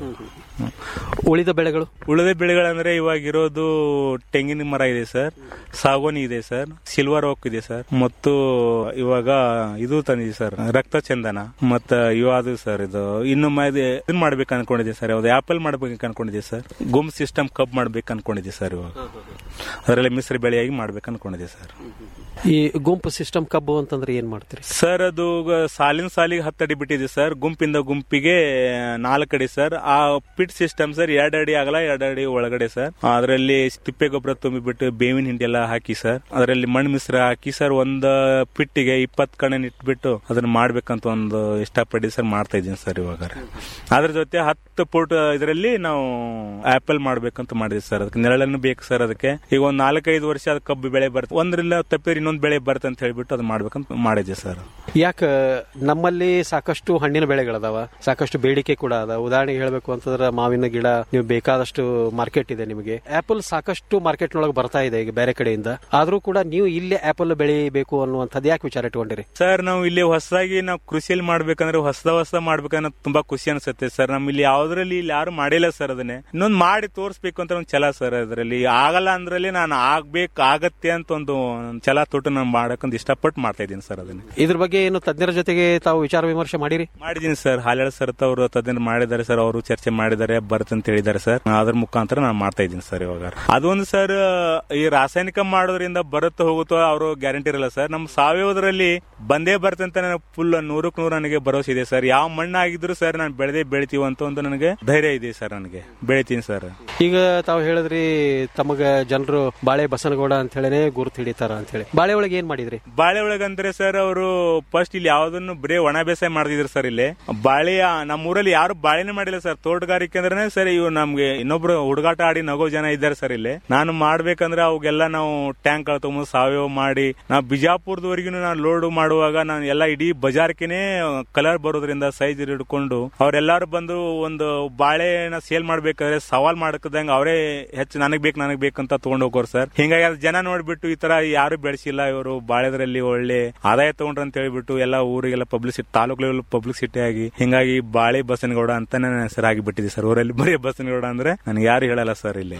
ಉಳಿದ ಬೆಳೆಗಳು ಉಳಿದ ಬೆಳೆಗಳಂದ್ರೆ ಇವಾಗ ಇರೋದು ತೆಂಗಿನ ಮರ ಇದೆ ಸರ್ ಸಾಗೋನಿ ಇದೆ ಸರ್ ಸಿಲ್ವರ್ ಓಕ್ ಇದೆ ಸರ್ ಮತ್ತು ಇವಾಗ ಇದು ತಂದಿದೆ ಸರ್ ರಕ್ತ ಚಂದನ ಮತ್ತ ಇವಾದು ಸರ್ ಇದು ಇನ್ನು ಮ- ಇದು ಇದನ್ ಮಾಡ್ಬೇಕು ಅನ್ಕೊಂಡಿದ್ದೆ ಸರ್ ಯಾವ್ದು ಆಪಲ್ ಮಾಡ್ಬೇಕು ಅನ್ಕೊಂಡಿದ್ದೆ ಸರ್ ಗುಮ್ ಸಿಸ್ಟಮ್ ಕಬ್ ಮಾಡ್ಬೇಕು ಅನ್ಕೊಂಡಿದ್ದೆ ಸರ್ ಇವಾಗ ಅದರಲ್ಲಿ ಮಿಶ್ರ ಬೆಳೆಯಾಗಿ ಮಾಡ್ಬೇಕು ಅನ್ಕೊಂಡಿದ್ದೆ ಸರ್ ಈ ಗುಂಪು ಸಿಸ್ಟಮ್ ಕಬ್ಬು ಅಂತಂದ್ರೆ ಏನ್ ಮಾಡ್ತೀರಿ ಸರ್ ಅದು ಗ- ಸಾಲಿನ ಸಾಲಿಗೆ ಹತ್ತು ಅಡಿ ಬಿಟ್ಟಿದೆ ಸರ್ ಗುಂಪಿಂದ ಗುಂಪಿಗೆ ನಾಲ್ಕು ಅಡಿ ಸರ್ ಆ ಪಿಟ್ ಸಿಸ್ಟಮ್ ಸರ್ ಎರಡು ಅಡಿ ಆಗಲ್ಲ ಎರಡು ಅಡಿ ಒಳಗಡೆ ಸರ್ ಅದರಲ್ಲಿ ತಿಪ್ಪೆ ಗೊಬ್ಬರ ತುಂಬಿಬಿಟ್ಟು ಬೇವಿನ ಹಿಂಡಿ ಎಲ್ಲ ಹಾಕಿ ಸರ್ ಅದರಲ್ಲಿ ಮಣ್ಣು ಮಿಶ್ರ ಹಾಕಿ ಸರ್ ಒಂದ್ ಪಿಟ್ಟಿಗೆ ಇಪ್ಪತ್ತು ಕಣ್ಣನ್ ಇಟ್ಬಿಟ್ಟು ಅದನ್ನ ಮಾಡ್ಬೇಕಂತ ಒಂದು ಇಷ್ಟಪಟ್ಟು ಸರ್ ಮಾಡ್ತಾ ಇದ್ದೀನಿ ಸರ್ ಇವಾಗ ಅದ್ರ ಜೊತೆ ಹತ್ತು ಫುಟ್ ಇದರಲ್ಲಿ ನಾವು ಆಪಲ್ ಮಾಡ್ಬೇಕಂತ ಮಾಡಿದ್ವಿ ಸರ್ ಅದಕ್ಕೆ ನೆರಳನ್ನು ಬೇಕು ಸರ್ ಅದಕ್ಕೆ ಈಗ ಒಂದ್ ನಾಲ್ಕೈದು ವರ್ಷ ಅದು ಕಬ್ಬು ಬೆಳೆ ಬರ್ತದೆ ಒಂದ್ರಿಂದ ತಪ್ಪಿದ್ರೆ ಇನ್ನೊಂದ್ ಬೆಳೆ ಬರುತ್ತೆ ಅಂತ ಹೇಳ್ಬಿಟ್ಟು ಅದು ಮಾಡ್ಬೇಕಂತ ಮಾಡಿದ್ದೆ ಸರ್ ಯಾಕ ನಮ್ಮಲ್ಲಿ ಸಾಕಷ್ಟು ಹಣ್ಣಿನ ಬೆಳೆಗಳದಾವ ಸಾಕಷ್ಟು ಬೇಡಿಕೆ ಕೂಡ ಅದ ಉದಾಹರಣೆಗೆ ಹೇಳಬೇಕು ಅಂತಂದ್ರೆ ಮಾವಿನ ಗಿಡ ನೀವು ಬೇಕಾದಷ್ಟು ಮಾರ್ಕೆಟ್ ಇದೆ ನಿಮಗೆ ಆಪಲ್ ಸಾಕಷ್ಟು ಮಾರ್ಕೆಟ್ ನೊಳಗೆ ಬರ್ತಾ ಇದೆ ಈಗ ಬೇರೆ ಕಡೆಯಿಂದ ಆದ್ರೂ ಕೂಡ ನೀವು ಇಲ್ಲೇ ಆಪಲ್ ಬೆಳಿಬೇಕು ಅನ್ನುವಂಥದ್ದು ಯಾಕೆ ವಿಚಾರ ಇಟ್ಕೊಂಡಿರಿ ಸರ್ ನಾವು ಇಲ್ಲಿ ಹೊಸದಾಗಿ ನಾವು ಕೃಷಿಯಲ್ಲಿ ಮಾಡ್ಬೇಕಂದ್ರೆ ಹೊಸದ ಹೊಸದ ಮಾಡ್ಬೇಕನ್ನೋ ತುಂಬಾ ಖುಷಿ ಅನ್ಸುತ್ತೆ ಸರ್ ನಮ್ಮ ಇಲ್ಲಿ ಯಾವ್ದ್ರಲ್ಲಿ ಇಲ್ಲಿ ಯಾರು ಮಾಡಿಲ್ಲ ಸರ್ ಅದನ್ನೇ ಇನ್ನೊಂದು ಮಾಡಿ ತೋರಿಸ್ಬೇಕು ಅಂತ ಒಂದು ಛಲ ಸರ್ ಅದರಲ್ಲಿ ಆಗಲ್ಲ ಅಂದ್ರಲ್ಲಿ ನಾನು ಆಗ್ಬೇಕು ಆಗತ್ತೆ ಅಂತ ಒಂದು ಛಲ ತೊಟ್ಟು ನಾನು ಮಾಡಕ್ಕಂತ ಇಷ್ಟಪಟ್ಟು ಮಾಡ್ತಾ ಇದ್ದೀನಿ ಸರ್ ಅದನ್ನ ಇದ್ರ ಬಗ್ಗೆ ಏನು ತಜ್ಞರ ಜೊತೆಗೆ ತಾವು ವಿಚಾರ ವಿಮರ್ಶೆ ಮಾಡಿರಿ ಮಾಡಿದ್ದೀನಿ ಸರ್ ಹಾಲ್ಯಾಳ ಸರ್ ಅವರು ತಜ್ಞರು ಮಾಡಿದ್ದಾರೆ ಸರ್ ಅವರು ಚರ್ಚೆ ಮಾಡಿದ್ದಾರೆ ಬರುತ್ತೆ ಹೇಳಿದ್ದಾರೆ ಸರ್ ಅದ್ರ ಮುಖಾಂತರ ನಾನು ಮಾಡ್ತಾ ಇದ್ದೀನಿ ಸರ್ ಇವಾಗ ಅದೊಂದು ಸರ್ ಈ ರಾಸಾಯನಿಕ ಮಾಡೋದ್ರಿಂದ ಬರುತ್ತೋ ಹೋಗುತ್ತೋ ಅವರು ಗ್ಯಾರಂಟಿ ಇರಲ್ಲ ಸರ್ ನಮ್ಮ ಸಾವಯವದರಲ್ಲಿ ಬಂದೇ ಬರುತ್ತೆ ಅಂತ ನನಗೆ ಫುಲ್ ನೂರಕ್ಕೆ ನೂರು ನನಗೆ ಭರವಸೆ ಇದೆ ಸರ್ ಯಾವ ಮಣ್ಣಾಗಿದ್ರು ಸರ್ ನಾನು ಬೆಳೆದೇ ಬೆಳಿತೀವಿ ಅಂತ ಒಂದು ನನಗೆ ಧೈರ್ಯ ಇದೆ ಸರ್ ನನಗೆ ಬೆಳಿತೀನಿ ಸರ್ ಈಗ ತಾವು ಹೇಳಿದ್ರಿ ತಮಗ ಜನರು ಬಾಳೆ ಬಸನಗೌಡ ಅಂತ ಹೇಳಿನೇ ಗುರುತು ಹಿಡಿತಾರ ಅಂತ ಹೇಳಿ ಬಾಳೆ ಒಳಗೆ ಏನ್ ಮಾಡಿದ್ರಿ ಬಾಳೆ ಒಳಗಂದ್ರೆ ಸರ್ ಅವರು ಫಸ್ಟ್ ಇಲ್ಲಿ ಯಾವ್ದನ್ನು ಬರೇ ಒಣ ಬೇಸಾಯ ಮಾಡ್ತಿದ್ರು ಸರ್ ಇಲ್ಲಿ ಬಾಳೆ ನಮ್ಮ ಊರಲ್ಲಿ ಯಾರು ಬಾಳೆನೇ ಮಾಡಿಲ್ಲ ಸರ್ ತೋಟಗಾರಿಕೆ ಅಂದ್ರೆ ಸರ್ ಇವು ನಮ್ಗೆ ಇನ್ನೊಬ್ರು ಹುಡುಗಾಟ ಆಡಿ ನಗೋ ಜನ ಇದ್ದಾರೆ ಸರ್ ಇಲ್ಲಿ ನಾನು ಮಾಡ್ಬೇಕಂದ್ರೆ ಅವಾಗೆಲ್ಲ ನಾವು ಟ್ಯಾಂಕ್ ತಗೊಂಡು ಸಾವಯವ ಮಾಡಿ ನಾವು ಬಿಜಾಪುರದವರೆಗೂ ನಾನು ಲೋಡ್ ಮಾಡುವಾಗ ನಾನು ಎಲ್ಲ ಇಡೀ ಬಜಾರ್ಕೆನೆ ಕಲರ್ ಬರೋದ್ರಿಂದ ಸೈಜ್ ಹಿಡ್ಕೊಂಡು ಅವ್ರೆಲ್ಲಾರು ಬಂದು ಒಂದು ಬಾಳೆನ ಸೇಲ್ ಮಾಡ್ಬೇಕಾದ್ರೆ ಸವಾಲ್ ಮಾಡಕದಂಗ ಅವರೇ ಹೆಚ್ಚು ನನಗ್ ಬೇಕು ನನಗ್ ಬೇಕಂತ ತಗೊಂಡ್ ಹೋಗೋರು ಸರ್ ಹಿಂಗಾಗಿ ಅದ್ ಜನ ನೋಡ್ಬಿಟ್ಟು ಈ ತರ ಯಾರು ಬೆಳೆಸಿಲ್ಲ ಇವರು ಬಾಳೆದ್ರಲ್ಲಿ ಒಳ್ಳೆ ಆದಾಯ ತಗೊಂಡ್ರ ಅಂತ ಹೇಳ್ಬಿಟ್ಟು ಎಲ್ಲ ಊರಿಗೆಲ್ಲ ಪಬ್ಲಿಸಿಟಿ ತಾಲೂಕು ಲೆವೆಲ್ ಪಬ್ಲಿಸಿಟಿ ಆಗಿ ಹಿಂಗಾಗಿ ಬಾಳೆ ಬಸನಗೌಡ ಅಂತಾನೆ ನನ್ನ ಹೆಸರು ಆಗಿಬಿಟ್ಟಿದೆ ಸರ್ ಊರಲ್ಲಿ ಬರೀ ಬಸನಗೌಡ ಅಂದ್ರೆ ನನಗೆ ಯಾರು ಹೇಳಲ್ಲ ಸರ್ ಇಲ್ಲಿ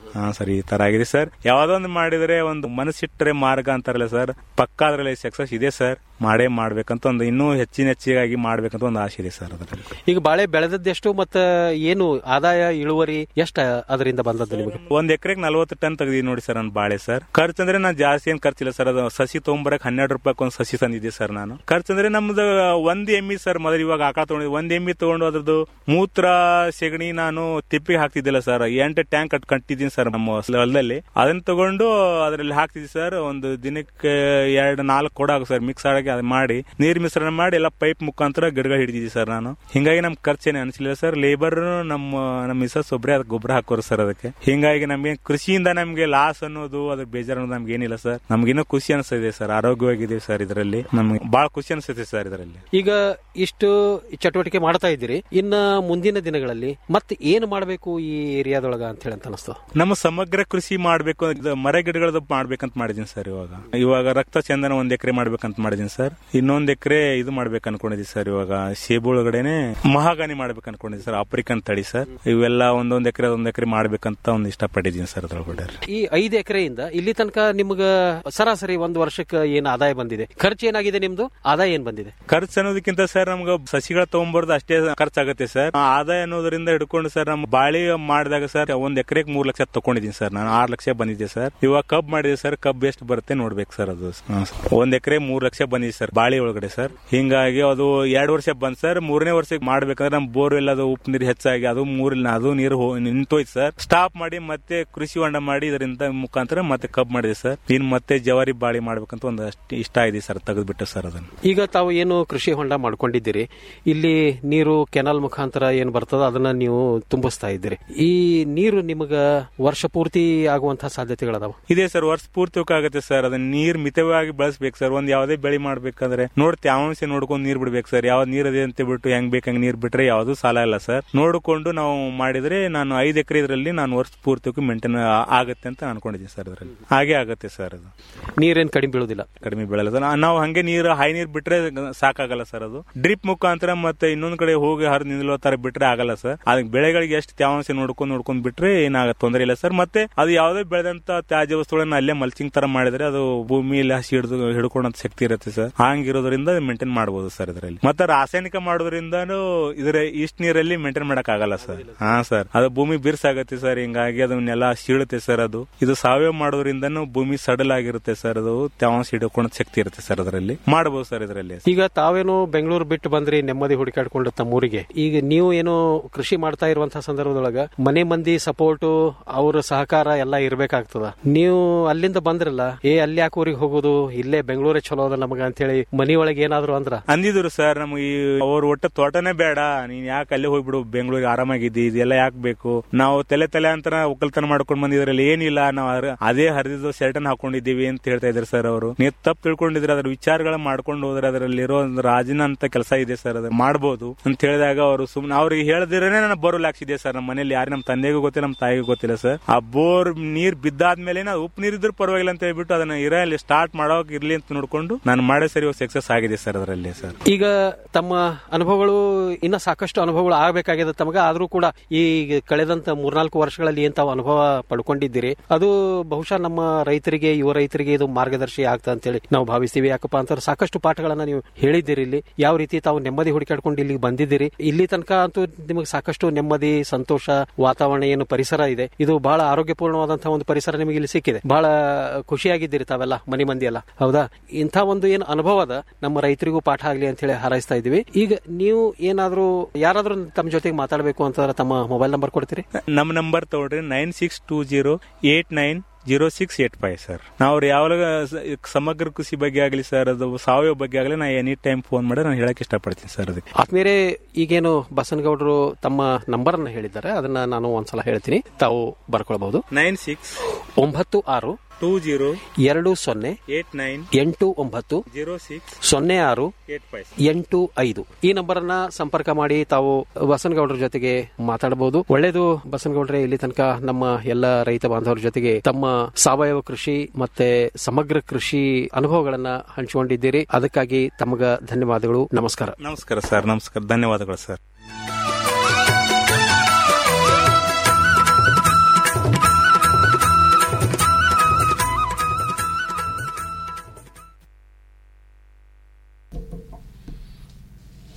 ಹಾ ಸರ್ ಈ ತರ ಆಗಿದೆ ಸರ್ ಯಾವ್ದೋ ಒಂದು ಮಾಡಿದ್ರೆ ಒಂದು ಮನಸ್ಸಿಟ್ಟರೆ ಮಾರ್ಗ ಅಂತಾರಲ್ಲ ಸರ್ ಪಕ್ಕ ಅದ್ರಲ್ಲಿ ಸಕ್ಸಸ್ ಇದೆ ಸರ್ ಮಾಡೇ ಮಾಡ್ಬೇಕಂತ ಒಂದು ಇನ್ನೂ ಹೆಚ್ಚಿನ ಹೆಚ್ಚಿಗಾಗಿ ಮಾಡ್ಬೇಕಂತ ಒಂದು ಆಸೆ ಇದೆ ಸರ್ ಅದರಲ್ಲಿ ಈಗ ಬಾಳೆ ಬೆಳೆದದ್ದೆಷ್ಟು ಮತ್ತ ಏನು ಆದಾಯ ಇಳುವರಿ ಎಷ್ಟ ಅದರಿಂದ ಬಂದದ್ದು ನಿಮಗೆ ಒಂದ್ ಎಕರೆಗೆ ನಲ್ವತ್ತು ಟನ್ ತೆಗ್ದಿ ನೋಡಿ ಸರ್ ನನ್ನ ಬಾಳೆ ಸರ್ ಖರ್ಚು ಅಂದ್ರೆ ನಾನು ಜಾಸ್ತಿ ಏನ್ ಖರ್ಚಿಲ್ಲ ಸರ್ ಅದು ಸಸಿ ತೊಗೊಂಬರಕ್ ಹನ್ನೆರಡು ರೂಪಾಯಿ ಒಂದು ಸಸಿ ತಂದಿದ್ದೆ ಸರ್ ನಾನು ಖರ್ಚು ಅಂದ್ರೆ ನಮ್ದು ಒಂದ್ ಎಮ್ಮಿ ಸರ್ ಮೊದಲು ಇವಾಗ ಆಕಳ ತಗೊಂಡಿದ್ದೆ ಒಂದ್ ಎಮ್ಮಿ ತಗೊಂಡು ಅದ್ರದ್ದು ಮೂತ್ರ ಸೆಗಣಿ ನಾನು ತಿಪ್ಪಿಗೆ ಹಾಕ್ತಿದ್ದಿಲ್ಲ ಸರ್ ಎಂಟು ಟ್ಯಾಂಕ್ ಕಟ್ ಕಟ್ಟಿದ್ದೀನಿ ಸರ್ ನಮ್ಮ ಹೊಲದಲ್ಲಿ ಅದನ್ನ ತಗೊಂಡು ಅದ್ರಲ್ಲಿ ಹಾಕ್ತಿದ್ವಿ ಸರ್ ಒಂದು ದಿನಕ್ಕೆ ಎರಡು ನಾಲ್ಕು ಕೊಡ ಸರ್ ಮಿಕ್ಸ್ ಆಗಿ ಅದು ಮಾಡಿ ನೀರ್ ಮಿಶ್ರಣ ಮಾಡಿ ಎಲ್ಲ ಪೈಪ್ ಮುಖಾಂತರ ಗಿಡಗಳು ಹಿಡಿದಿದ್ವಿ ಸರ್ ನಾನು ಹಿಂಗಾಗಿ ನಮ್ ಖರ್ಚೇನೆ ಅನಿಸಲಿಲ್ಲ ಸರ್ ಲೇಬರ್ ನಮ್ಮ ನಮ್ಮ ಮಿಸಸ್ ಒಬ್ಬರೇ ಅದಕ್ಕೆ ಗೊಬ್ಬರ ಹಾಕೋರು ಸರ್ ಅದಕ್ಕೆ ಹಿಂಗಾಗಿ ನಮ್ಗೆ ಕೃಷಿಯಿಂದ ನಮ್ಗೆ ಲಾಸ್ ಅನ್ನೋದು ಅದ್ರ ಬೇಜಾರ್ ಅನ್ನೋದು ನಮ್ಗೆ ಏನಿಲ್ಲ ಸರ್ ನಮ್ಗಿನ್ನೂ ಖುಷಿ ಅನಿಸ್ತಿದೆ ಸರ್ ಆರೋಗ್ಯವಾಗಿದ್ದೀವಿ ಸರ್ ಇದರಲ್ಲಿ ನಮ್ಗೆ ಬಹಳ ಖುಷಿ ಅನಿಸುತ್ತೆ ಸರ್ ಇದರಲ್ಲಿ ಈಗ ಇಷ್ಟು ಚಟುವಟಿಕೆ ಮಾಡ್ತಾ ಇದ್ದೀರಿ ಇನ್ನ ಮುಂದಿನ ದಿನಗಳಲ್ಲಿ ಮತ್ತೆ ಏನು ಮಾಡಬೇಕು ಈ ಏರಿಯಾದೊಳಗ ಅಂತ ಹೇಳಿ ಅಂತ ಅನಿಸ್ತು ನಮ್ಮ ಸಮಗ್ರ ಕೃಷಿ ಮಾಡ್ಬೇಕು ಇದು ಮರ ಗಿಡಗಳದ್ದು ಮಾಡ್ಬೇಕಂತ ಮಾಡಿದೀನಿ ಸರ್ ಇವಾಗ ಇವಾಗ ರಕ್ತ ಚಂದನ ಒಂದ್ ಎಕರೆ ಮಾಡ್ಬೇಕಂತ ಮಾಡಿದೀನಿ ಸರ್ ಇನ್ನೊಂದ್ ಎಕರೆ ಇದು ಮಾಡ್ಬೇಕು ಅನ್ಕೊಂಡಿದೀನಿ ಸರ್ ಇವಾಗ ಸೇಬು ಒಳಗಡೆನೆ ಮಹಾಗಾನಿ ಮಾಡ್ಬೇಕು ಅನ್ಕೊಂಡಿದ್ದೀನಿ ಸರ್ ಆಫ್ರಿಕನ್ ತಳಿ ಸರ್ ಇವೆಲ್ಲ ಒಂದೊಂದ್ ಎಕರೆ ಒಂದ್ ಎಕರೆ ಮಾಡ್ಬೇಕಂತ ಒಂದು ಇಷ್ಟಪಟ್ಟಿದ್ದೀನಿ ಸರ್ ಅದ್ರೊಳಗಡೆ ಈ ಐದು ಎಕರೆಯಿಂದ ಇಲ್ಲಿ ತನಕ ನಿಮ್ಗ ಸರಾಸರಿ ಒಂದು ವರ್ಷಕ್ಕೆ ಏನ್ ಆದಾಯ ಬಂದಿದೆ ಖರ್ಚು ಏನಾಗಿದೆ ನಿಮ್ದು ಆದಾಯ ಏನ್ ಬಂದಿದೆ ಖರ್ಚು ಅನ್ನೋದಕ್ಕಿಂತ ಸರ್ ನಮ್ಗೆ ಸಸಿಗಳ ತಗೊಂಬರ್ದು ಅಷ್ಟೇ ಖರ್ಚಾಗುತ್ತೆ ಸರ್ ಆ ಆದಾಯ ಅನ್ನೋದ್ರಿಂದ ಹಿಡ್ಕೊಂಡು ಸರ್ ನಮ್ ಬಾಳಿ ಮಾಡಿದಾಗ ಸರ್ ಒಂದ್ ಎಕರೆಗೆ ಮೂರ್ ಲಕ್ಷ ತಗೊಂಡಿದ್ದೀನಿ ಸರ್ ನಾನು ಆರ್ ಲಕ್ಷ ಬಂದಿದೆ ಸರ್ ಇವಾಗ ಕಬ್ ಮಾಡಿದೆ ಸರ್ ಕಬ್ ಎಷ್ಟು ಬರುತ್ತೆ ನೋಡ್ಬೇಕು ಸರ್ ಅದು ಹಾ, ಸರ್. ಒಂದ್ ಎಕರೆ ಮೂರ್ ಲಕ್ಷ ಬಂದಿದೆ ಸರ್ ಬಾಳಿ ಒಳಗಡೆ ಸರ್ ಹಿಂಗಾಗಿ ಅದು ಎರಡ್ ವರ್ಷ ಬಂದ್ ಸರ್ ಮೂರನೇ ವರ್ಷಕ್ಕೆ ಮಾಡ್ಬೇಕಂದ್ರೆ ನಮ್ ಬೋರ್ವೆಲ್ ಅದು ಉಪ್ಪು ನೀರು ಹೆಚ್ಚಾಗಿ ಅದು ಮೂರಿಲ್ಲ ಅದು ನೀರು ಹೋ- ನಿಂತೋಯ್ತು ಸರ್ ಸ್ಟಾಪ್ ಮಾಡಿ ಮತ್ತೆ ಕೃಷಿ ಹೊಂಡ ಮಾಡಿ ಇದರಿಂದ ಮುಖಾಂತರ ಮತ್ತೆ ಕಬ್ ಮಾಡಿದೆ ಸರ್ ಇನ್ ಮತ್ತೆ ಜವಾರಿ ಬಾಳಿ ಮಾಡ್ಬೇಕಂತ ಒಂದು ಅಷ್ಟು ಇಷ್ಟ ಇದೆ ಸರ್ ತೆಗೆದ್ಬಿಟ್ಟು ಸರ್ ಅದನ್ನ ಈಗ ತಾವು ಏನು ಕೃಷಿ ಹೊಂಡ ಮಾಡ್ಕೊಂಡಿದ್ದೀರಿ ಇಲ್ಲಿ ನೀರು ಕೆನಾಲ್ ಮುಖಾಂತರ ಏನ್ ಬರ್ತದ ಅದನ್ನ ನೀವು ತುಂಬಿಸ್ತಾ ಇದ್ದೀರಿ ಈ ನೀರು ನಿಮಗ ವರ್ಷ ಪೂರ್ತಿ ಆಗುವಂತಹ ಸಾಧ್ಯತೆಗಳದಾವ ಇದೆ ಸರ್ ವರ್ಷ ಪೂರ್ತಿ ಆಗುತ್ತೆ ಸರ್ ಅದನ್ನ ನೀರ್ ಮಿತವಾಗಿ ಬಳಸ್ಬೇಕು ಸರ್ ಒಂದ್ ಯಾವ್ದೇ ಬೆಳೆ ಮಾಡ್ಬೇಕಂದ್ರೆ ನೋಡಿ ತೇವಾಂಶ ನೋಡ್ಕೊಂಡು ನೀರ್ ಬಿಡ್ಬೇಕು ಸರ್ ಯಾವ ನೀರ್ ಅದೇ ಅಂತ ಬಿಟ್ಟು ಹೆಂಗ್ ಬೇಕಂಗ್ ನೀರ್ ಬಿಟ್ರೆ ಯಾವ್ದು ಸಾಲ ಇಲ್ಲ ಸರ್ ನೋಡಿಕೊಂಡು ನಾವು ಮಾಡಿದ್ರೆ ನಾನು ಐದ್ ಎಕರೆ ಇದರಲ್ಲಿ ನಾನು ವರ್ಷ ಪೂರ್ತಿ ಮೇಂಟೈನ್ ಆಗುತ್ತೆ ಅಂತ ಅನ್ಕೊಂಡಿದ್ದೀನಿ ಸರ್ ಇದರಲ್ಲಿ ಹಾಗೆ ಆಗುತ್ತೆ ಸರ್ ಅದು ನೀರೇನ್ ಕಡಿಮೆ ಬೀಳುದಿಲ್ಲ ಕಡಿಮೆ ಬೆಳೆಲ್ಲ ಸರ್ ನಾವು ಹಂಗೆ ನೀರು ಹೈ ನೀರ್ ಬಿಟ್ರೆ ಸಾಕಾಗಲ್ಲ ಸರ್ ಅದು ಡ್ರಿಪ್ ಮುಖಾಂತರ ಮತ್ತೆ ಇನ್ನೊಂದ್ ಕಡೆ ಹೋಗಿ ಹರಿದು ನಿಲ್ಲೋ ತರ ಬಿಟ್ರೆ ಆಗಲ್ಲ ಸರ್ ಅದಕ್ಕೆ ಬೆಳೆಗಳಿಗೆ ಎಷ್ಟು ತೇವಾಂಶ ನೋಡ್ಕೊಂಡು ನೋಡ್ಕೊಂಡ್ ಬಿಟ್ರೆ ಏನಾಗ ತೊಂದರೆ ಇಲ್ಲ ಸರ್ ಮತ್ತೆ ಅದು ಯಾವುದೇ ಬೆಳೆದಂತ ತ್ಯಾಜ್ಯ ವಸ್ತುಗಳನ್ನ ಅಲ್ಲೇ ಮಲ್ಚಿಂಗ್ ತರ ಮಾಡಿದ್ರೆ ಅದು ಭೂಮಿಯಲ್ಲಿ ಹಸಿ ಹಿಡಿದು ಹಿಡ್ಕೊಂಡಂತ ಶಕ್ತಿ ಇರುತ್ತೆ ಸರ್ ಹಂಗಿರೋದ್ರಿಂದ ಮೇಂಟೈನ್ ಮಾಡಬಹುದು ಸರ್ ಇದರಲ್ಲಿ ಮತ್ತೆ ರಾಸಾಯನಿಕ ಮಾಡೋದ್ರಿಂದನೂ ಇದ್ರ ಇಷ್ಟ ನೀರಲ್ಲಿ ಮೇಂಟೈನ್ ಮಾಡಕ್ ಆಗಲ್ಲ ಸರ್ ಹಾ ಸರ್ ಅದು ಭೂಮಿ ಬಿರ್ಸಾಗತ್ತೆ ಸರ್ ಹಿಂಗಾಗಿ ಅದನ್ನೆಲ್ಲ ಸೀಳುತ್ತೆ ಸರ್ ಅದು ಇದು ಸಾವಯವ ಮಾಡೋದ್ರಿಂದನೂ ಭೂಮಿ ಸಡಲ್ ಆಗಿರುತ್ತೆ ಸರ್ ಅದು ತೇವಾಂಶ ಹಿಡ್ಕೊಂಡ ಶಕ್ತಿ ಇರುತ್ತೆ ಸರ್ ಅದರಲ್ಲಿ ಮಾಡಬಹುದು ಸರ್ ಇದರಲ್ಲಿ ಈಗ ತಾವೇನು ಬೆಂಗಳೂರು ಬಿಟ್ಟು ಬಂದ್ರಿ ನೆಮ್ಮದಿ ಹುಡುಕಾಡ್ಕೊಂಡು ತಮ್ಮೂರಿಗೆ ಈಗ ನೀವು ಏನು ಕೃಷಿ ಮಾಡ್ತಾ ಇರುವಂತಹ ಸಂದರ್ಭದೊಳಗ ಮನೆ ಮಂದಿ ಸಪೋರ್ಟ್ ಅವ್ರ ಸಹಕಾರ ಎಲ್ಲ ಇರ್ಬೇಕಾಗ್ತದ ನೀವು ಅಲ್ಲಿಂದ ಬಂದ್ರಲ್ಲ ಏ ಅಲ್ಲಿ ಯಾಕೆ ಊರಿಗೆ ಹೋಗೋದು ಇಲ್ಲೇ ಬೆಂಗಳೂರೇ ಚಲೋ ಅದ ನಮಗ ಅಂತ ಹೇಳಿ ಮನಿ ಒಳಗೆ ಏನಾದ್ರು ಅಂದ್ರ ಅಂದಿದ್ರು ಸರ್ ನಮ್ಗೆ ಈ ಅವ್ರ ಒಟ್ಟ ತೋಟನೇ ಬೇಡ ನೀನ್ ಯಾಕೆ ಅಲ್ಲೇ ಹೋಗ್ಬಿಡು ಬೆಂಗಳೂರಿಗೆ ಆರಾಮಾಗಿದ್ದಿ ಇದೆಲ್ಲ ಯಾಕೆ ಬೇಕು ನಾವು ತಲೆ ತಲೆ ಅಂತ ಒಕ್ಕಲ್ತನ ಮಾಡ್ಕೊಂಡ್ ಬಂದಿದ್ರಲ್ಲಿ ಏನಿಲ್ಲ ನಾವು ಅದ್ರ- ಅದೇ ಹರಿದಿದ್ದು ಶರ್ಟನ್ ಹಾಕೊಂಡಿದ್ದೀವಿ ಅಂತ ಹೇಳ್ತಾ ಇದ್ರು ಸರ್ ಅವರು ನೀವು ತಪ್ಪು ತಿಳ್ಕೊಂಡಿದ್ರೆ ಅದ್ರ ವಿಚಾರಗಳ ಮಾಡ್ಕೊಂಡು ಹೋದ್ರೆ ಅದರಲ್ಲಿರೋ ಒಂದು ರಾಜಿನ ಅಂತ ಕೆಲಸ ಇದೆ ಸರ್ ಅದು ಮಾಡ್ಬೋದು ಅಂತ ಹೇಳಿದಾಗ ಅವರು ಸುಮ್ನೆ ಅವ್ರಿಗೆ ಹೇಳ್ದಿರೇನೆ ನಾನು ಬೋರ್ವೆಲ್ ಹಾಕ್ಸಿದೆ ಸರ್ ನಮ್ಮ ಮನೇಲಿ ಯಾರು ನಮ್ಮ ತಂದೆಗೂ ಗೊತ್ತಿಲ್ಲ ನಮ್ಮ ತಾಯಿಗೂ ಗೊತ್ತಿಲ್ಲ ಸರ್ ಆ ಬೋರ್ ನೀರ್ ಬಿದ್ದಾದ್ಮೇಲೆ ಅದು ಉಪ್ಪು ನೀರ್ ಇದ್ರೂ ಪರವಾಗಿಲ್ಲ ಅಂತ ಹೇಳ್ಬಿಟ್ಟು ಅದನ್ನ ಇರಲಿ ಸ್ಟಾರ್ಟ್ ಮಾಡೋಕ್ ಇರ್ಲಿ ಅಂತ ನೋಡ್ಕೊಂಡು ನಾನು ಮಾಡೋ ಸರಿ ಸಕ್ಸಸ್ ಆಗಿದೆ ಸರ್ ಅದರಲ್ಲಿ ಸರ್ ಈಗ ತಮ್ಮ ಅನುಭವಗಳು ಇನ್ನ ಸಾಕಷ್ಟು ಅನುಭವಗಳು ಆಗಬೇಕಾಗಿದೆ ತಮಗ ಆದ್ರೂ ಕೂಡ ಈ ಕಳೆದಂತ ಮೂರ್ನಾಲ್ಕು ವರ್ಷಗಳಲ್ಲಿ ಏನ್ ತಾವು ಅನುಭವ ಪಡ್ಕೊಂಡಿದ್ದೀರಿ ಅದು ಬಹುಶಃ ನಮ್ಮ ರೈತರಿಗೆ ಯುವ ರೈತರಿಗೆ ಇದು ಮಾರ್ಗದರ್ಶಿ ಆಗ್ತಾ ಅಂತೇಳಿ ನಾವು ಭಾವಿಸ್ತೀವಿ ಯಾಕಪ್ಪ ಅಂತಂದ್ರೆ ಸಾಕಷ್ಟು ಪಾಠಗಳನ್ನ ನೀವು ಹೇಳಿದ್ದೀರಿ ಇಲ್ಲಿ ಯಾವ ರೀತಿ ತಾವು ನೆಮ್ಮದಿ ಹುಡುಕಾಡ್ಕೊಂಡು ಇಲ್ಲಿಗೆ ಬಂದಿದ್ದೀರಿ ಇಲ್ಲಿ ತನಕ ಅಂತೂ ನಿಮಗೆ ಸಾಕಷ್ಟು ನೆಮ್ಮದಿ ಸಂತೋಷ ವಾತಾವರಣ ಏನು ಪರಿಸರ ಇದೆ ಇದು ಬಹಳ ಆರೋಗ್ಯಪೂರ್ಣವಾದಂತಹ ಒಂದು ಪರಿಸರ ನಿಮಗೆ ಇಲ್ಲಿ ಸಿಕ್ಕಿದೆ ಬಹಳ ಖುಷಿಯಾಗಿದ್ದೀರಿ ತಾವೆಲ್ಲ ಮನಿ ಮಂದಿ ಎಲ್ಲ ಹೌದಾ ಇಂಥ ಒಂದು ಏನು ಅನುಭವ ಅದ ನಮ್ಮ ರೈತರಿಗೂ ಪಾಠ ಆಗ್ಲಿ ಅಂತ ಹೇಳಿ ಹಾರೈಸ್ತಾ ಇದೀವಿ ಈಗ ನೀವು ಏನಾದ್ರೂ ಯಾರಾದ್ರೂ ತಮ್ಮ ಜೊತೆಗೆ ಮಾತಾಡಬೇಕು ಅಂತಂದ್ರೆ ತಮ್ಮ ಮೊಬೈಲ್ ನಂಬರ್ ಕೊಡ್ತೀರಿ ನಮ್ಮ ನಂಬರ್ ತಗೊಳ್ರಿ nine six two zero eight nine zero six eight five sir ನಾವು ಯಾವಾಗ ಸಮಗ್ರ ಕೃಷಿ ಬಗ್ಗೆ ಆಗಲಿ ಸರ್ ಅದು ಸಾವಯವ ಬಗ್ಗೆ ಆಗಲಿ ನಾ ಎನಿ ಟೈಮ್ ಫೋನ್ ಮಾಡಿ ನಾನು ಹೇಳಕ್ ಇಷ್ಟಪಡ್ತೀನಿ ಸರ್ ಅದಕ್ಕೆ ಆದ್ಮೇಲೆ ಈಗೇನು ಬಸನಗೌಡರು ತಮ್ಮ ನಂಬರ್ ಅನ್ನ ಹೇಳಿದ್ದಾರೆ ಅದನ್ನ ನಾನು ಒಂದ್ಸಲ ಹೇಳ್ತೀನಿ ತಾವು ಬರ್ಕೊಳ್ಬಹುದು ನೈನ್ ಸಿಕ್ಸ್ ಒಂಬತ್ತು ಆರು ಟೂ ಜೀರೋ ಎರಡು ಸೊನ್ನೆ ಏಟ್ ನೈನ್ ಎಂಟು ಒಂಬತ್ತು ಜೀರೋ ಸಿಕ್ಸ್ ಸೊನ್ನೆ ಆರು ಏಟ್ ಫೈವ್ ಎಂಟು ಐದು ಈ ನಂಬರ್ ಅನ್ನ ಸಂಪರ್ಕ ಮಾಡಿ ತಾವು ಬಸನಗೌಡರ ಜೊತೆಗೆ ಮಾತಾಡಬಹುದು ಒಳ್ಳೇದು ಬಸನಗೌಡ್ರೆ ಇಲ್ಲಿ ತನಕ ನಮ್ಮ ಎಲ್ಲ ರೈತ ಬಾಂಧವರ ಜೊತೆಗೆ ತಮ್ಮ ಸಾವಯವ ಕೃಷಿ ಮತ್ತೆ ಸಮಗ್ರ ಕೃಷಿ ಅನುಭವಗಳನ್ನ ಹಂಚಿಕೊಂಡಿದ್ದೀರಿ ಅದಕ್ಕಾಗಿ ತಮಗ ಧನ್ಯವಾದಗಳು ನಮಸ್ಕಾರ ನಮಸ್ಕಾರ ಸರ್ ನಮಸ್ಕಾರ ಧನ್ಯವಾದಗಳು ಸರ್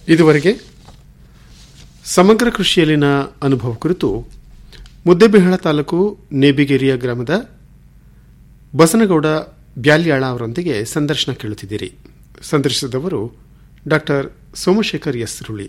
ಇದುವರೆಗೆ ಸಮಗ್ರ ಕೃಷಿಯಲ್ಲಿನ ಅನುಭವ ಕುರಿತು ಮುದ್ದೆಬಿಹಾಳ ತಾಲೂಕು ನೇಬಿಗೇರಿಯ ಗ್ರಾಮದ ಬಸನಗೌಡ ಬ್ಯಾಲ್ಯಾಳ ಅವರೊಂದಿಗೆ ಸಂದರ್ಶನ ಕೇಳುತ್ತಿದ್ದೀರಿ ಸಂದರ್ಶಿಸಿದವರು ಡಾಕ್ಟರ್ ಸೋಮಶೇಖರ್ ಎಸ್ ರುಳಿ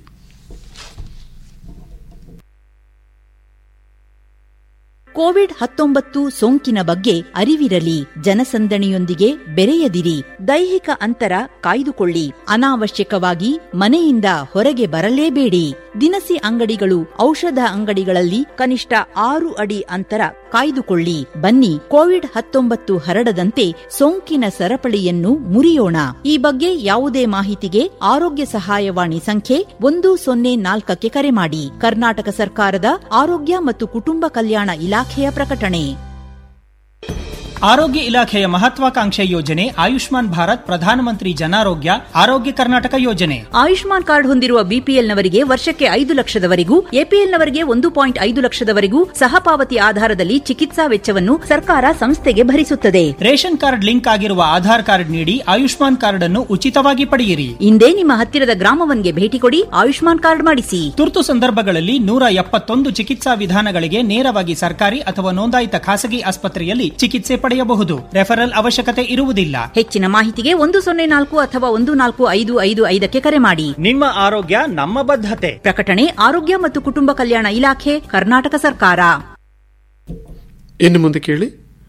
ಕೋವಿಡ್ ಹತ್ತೊಂಬತ್ತು ಸೋಂಕಿನ ಬಗ್ಗೆ ಅರಿವಿರಲಿ ಜನಸಂದಣಿಯೊಂದಿಗೆ ಬೆರೆಯದಿರಿ ದೈಹಿಕ ಅಂತರ ಕಾಯ್ದುಕೊಳ್ಳಿ ಅನಾವಶ್ಯಕವಾಗಿ ಮನೆಯಿಂದ ಹೊರಗೆ ಬರಲೇಬೇಡಿ ದಿನಸಿ ಅಂಗಡಿಗಳು ಔಷಧ ಅಂಗಡಿಗಳಲ್ಲಿ ಕನಿಷ್ಠ ಆರು ಅಡಿ ಅಂತರ ಕಾಯ್ದುಕೊಳ್ಳಿ ಬನ್ನಿ ಕೋವಿಡ್ ಹತ್ತೊಂಬತ್ತು ಹರಡದಂತೆ ಸೋಂಕಿನ ಸರಪಳಿಯನ್ನು ಮುರಿಯೋಣ ಈ ಬಗ್ಗೆ ಯಾವುದೇ ಮಾಹಿತಿಗೆ ಆರೋಗ್ಯ ಸಹಾಯವಾಣಿ ಸಂಖ್ಯೆ ಒಂದು ಸೊನ್ನೆ ನಾಲ್ಕಕ್ಕೆ ಕರೆ ಮಾಡಿ ಕರ್ನಾಟಕ ಸರ್ಕಾರದ ಆರೋಗ್ಯ ಮತ್ತು ಕುಟುಂಬ ಕಲ್ಯಾಣ ಇಲಾಖೆಯ ಪ್ರಕಟಣೆ ಆರೋಗ್ಯ ಇಲಾಖೆಯ ಮಹತ್ವಾಕಾಂಕ್ಷೆ ಯೋಜನೆ ಆಯುಷ್ಮಾನ್ ಭಾರತ್ ಪ್ರಧಾನಮಂತ್ರಿ ಜನಾರೋಗ್ಯ ಆರೋಗ್ಯ ಕರ್ನಾಟಕ ಯೋಜನೆ ಆಯುಷ್ಮಾನ್ ಕಾರ್ಡ್ ಹೊಂದಿರುವ ಬಿಪಿಎಲ್ನವರಿಗೆ ವರ್ಷಕ್ಕೆ ಐದು ಲಕ್ಷದವರೆಗೂ ಎಪಿಎಲ್ನವರಿಗೆ ಒಂದು ಪಾಯಿಂಟ್ ಐದು ಲಕ್ಷದವರೆಗೂ ಸಹಪಾವತಿ ಆಧಾರದಲ್ಲಿ ಚಿಕಿತ್ಸಾ ವೆಚ್ಚವನ್ನು ಸರ್ಕಾರ ಸಂಸ್ಥೆಗೆ ಭರಿಸುತ್ತದೆ ರೇಷನ್ ಕಾರ್ಡ್ ಲಿಂಕ್ ಆಗಿರುವ ಆಧಾರ್ ಕಾರ್ಡ್ ನೀಡಿ ಆಯುಷ್ಮಾನ್ ಕಾರ್ಡ್ ಅನ್ನು ಉಚಿತವಾಗಿ ಪಡೆಯಿರಿ ಇಂದೇ ನಿಮ್ಮ ಹತ್ತಿರದ ಗ್ರಾಮವನ್ಗೆ ಭೇಟಿ ಕೊಡಿ ಆಯುಷ್ಮಾನ್ ಕಾರ್ಡ್ ಮಾಡಿಸಿ ತುರ್ತು ಸಂದರ್ಭಗಳಲ್ಲಿ ನೂರ ಎಪ್ಪತ್ತೊಂದು ಚಿಕಿತ್ಸಾ ವಿಧಾನಗಳಿಗೆ ನೇರವಾಗಿ ಸರ್ಕಾರಿ ಅಥವಾ ನೋಂದಾಯಿತ ಖಾಸಗಿ ಆಸ್ಪತ್ರೆಯಲ್ಲಿ ಚಿಕಿತ್ಸೆ ಪಡೆಯಬಹುದು ರೆಫರಲ್ ಅವಶ್ಯಕತೆ ಇರುವುದಿಲ್ಲ ಹೆಚ್ಚಿನ ಮಾಹಿತಿಗೆ ಒಂದು ಸೊನ್ನೆ ನಾಲ್ಕು ಅಥವಾ ಒಂದು ನಾಲ್ಕು ಐದು ಐದು ಐದಕ್ಕೆ ಕರೆ ಮಾಡಿ ನಿಮ್ಮ ಆರೋಗ್ಯ ನಮ್ಮ ಬದ್ಧತೆ ಪ್ರಕಟಣೆ ಆರೋಗ್ಯ ಮತ್ತು ಕುಟುಂಬ ಕಲ್ಯಾಣ ಇಲಾಖೆ ಕರ್ನಾಟಕ ಸರ್ಕಾರ ಇನ್ನು ಮುಂದೆ ಕೇಳಿ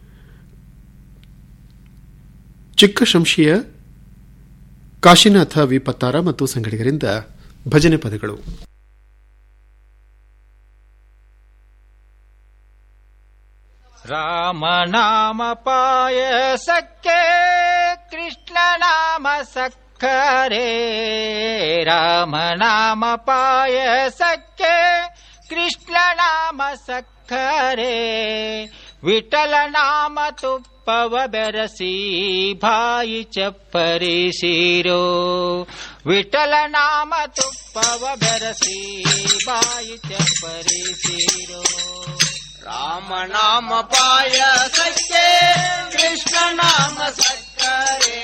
ಚಿಕ್ಕ ಶಂಶಿಯ ಕಾಶಿನಾಥ ವಿ ಪತ್ತಾರ ಮತ್ತು ಸಂಗಡಿಗರಿಂದ ಭಜನೆ ಪದಗಳು ರಾಮನಾಮ ಪಾಯಸಕ್ಕೆ ಕೃಷ್ಣ ನಾಮ ಸಕ್ಕರೆ ರಾಮನಾಮ ಪಾಯಸಕ್ಕೆ ಕೃಷ್ಣ ನಾಮ ಸಕ್ಕರೆ ವಿಠಲ ನಾಮ ತುಪ್ಪವ ಬೆರಸಿ ಬಾಯಿ ಚಪ್ಪರಿಸಿರೋ ವಿಠಲ ನಾಮ ತುಪ್ಪವ ಬೆರಸಿ ಬಾಯಿ ಚಪ್ಪರಿಸಿರೋ ರಾಮನಾಮ ಪಾಯಸಕ್ಕೆ ಕೃಷ್ಣ ನಾಮ ಸಕ್ಕರೆ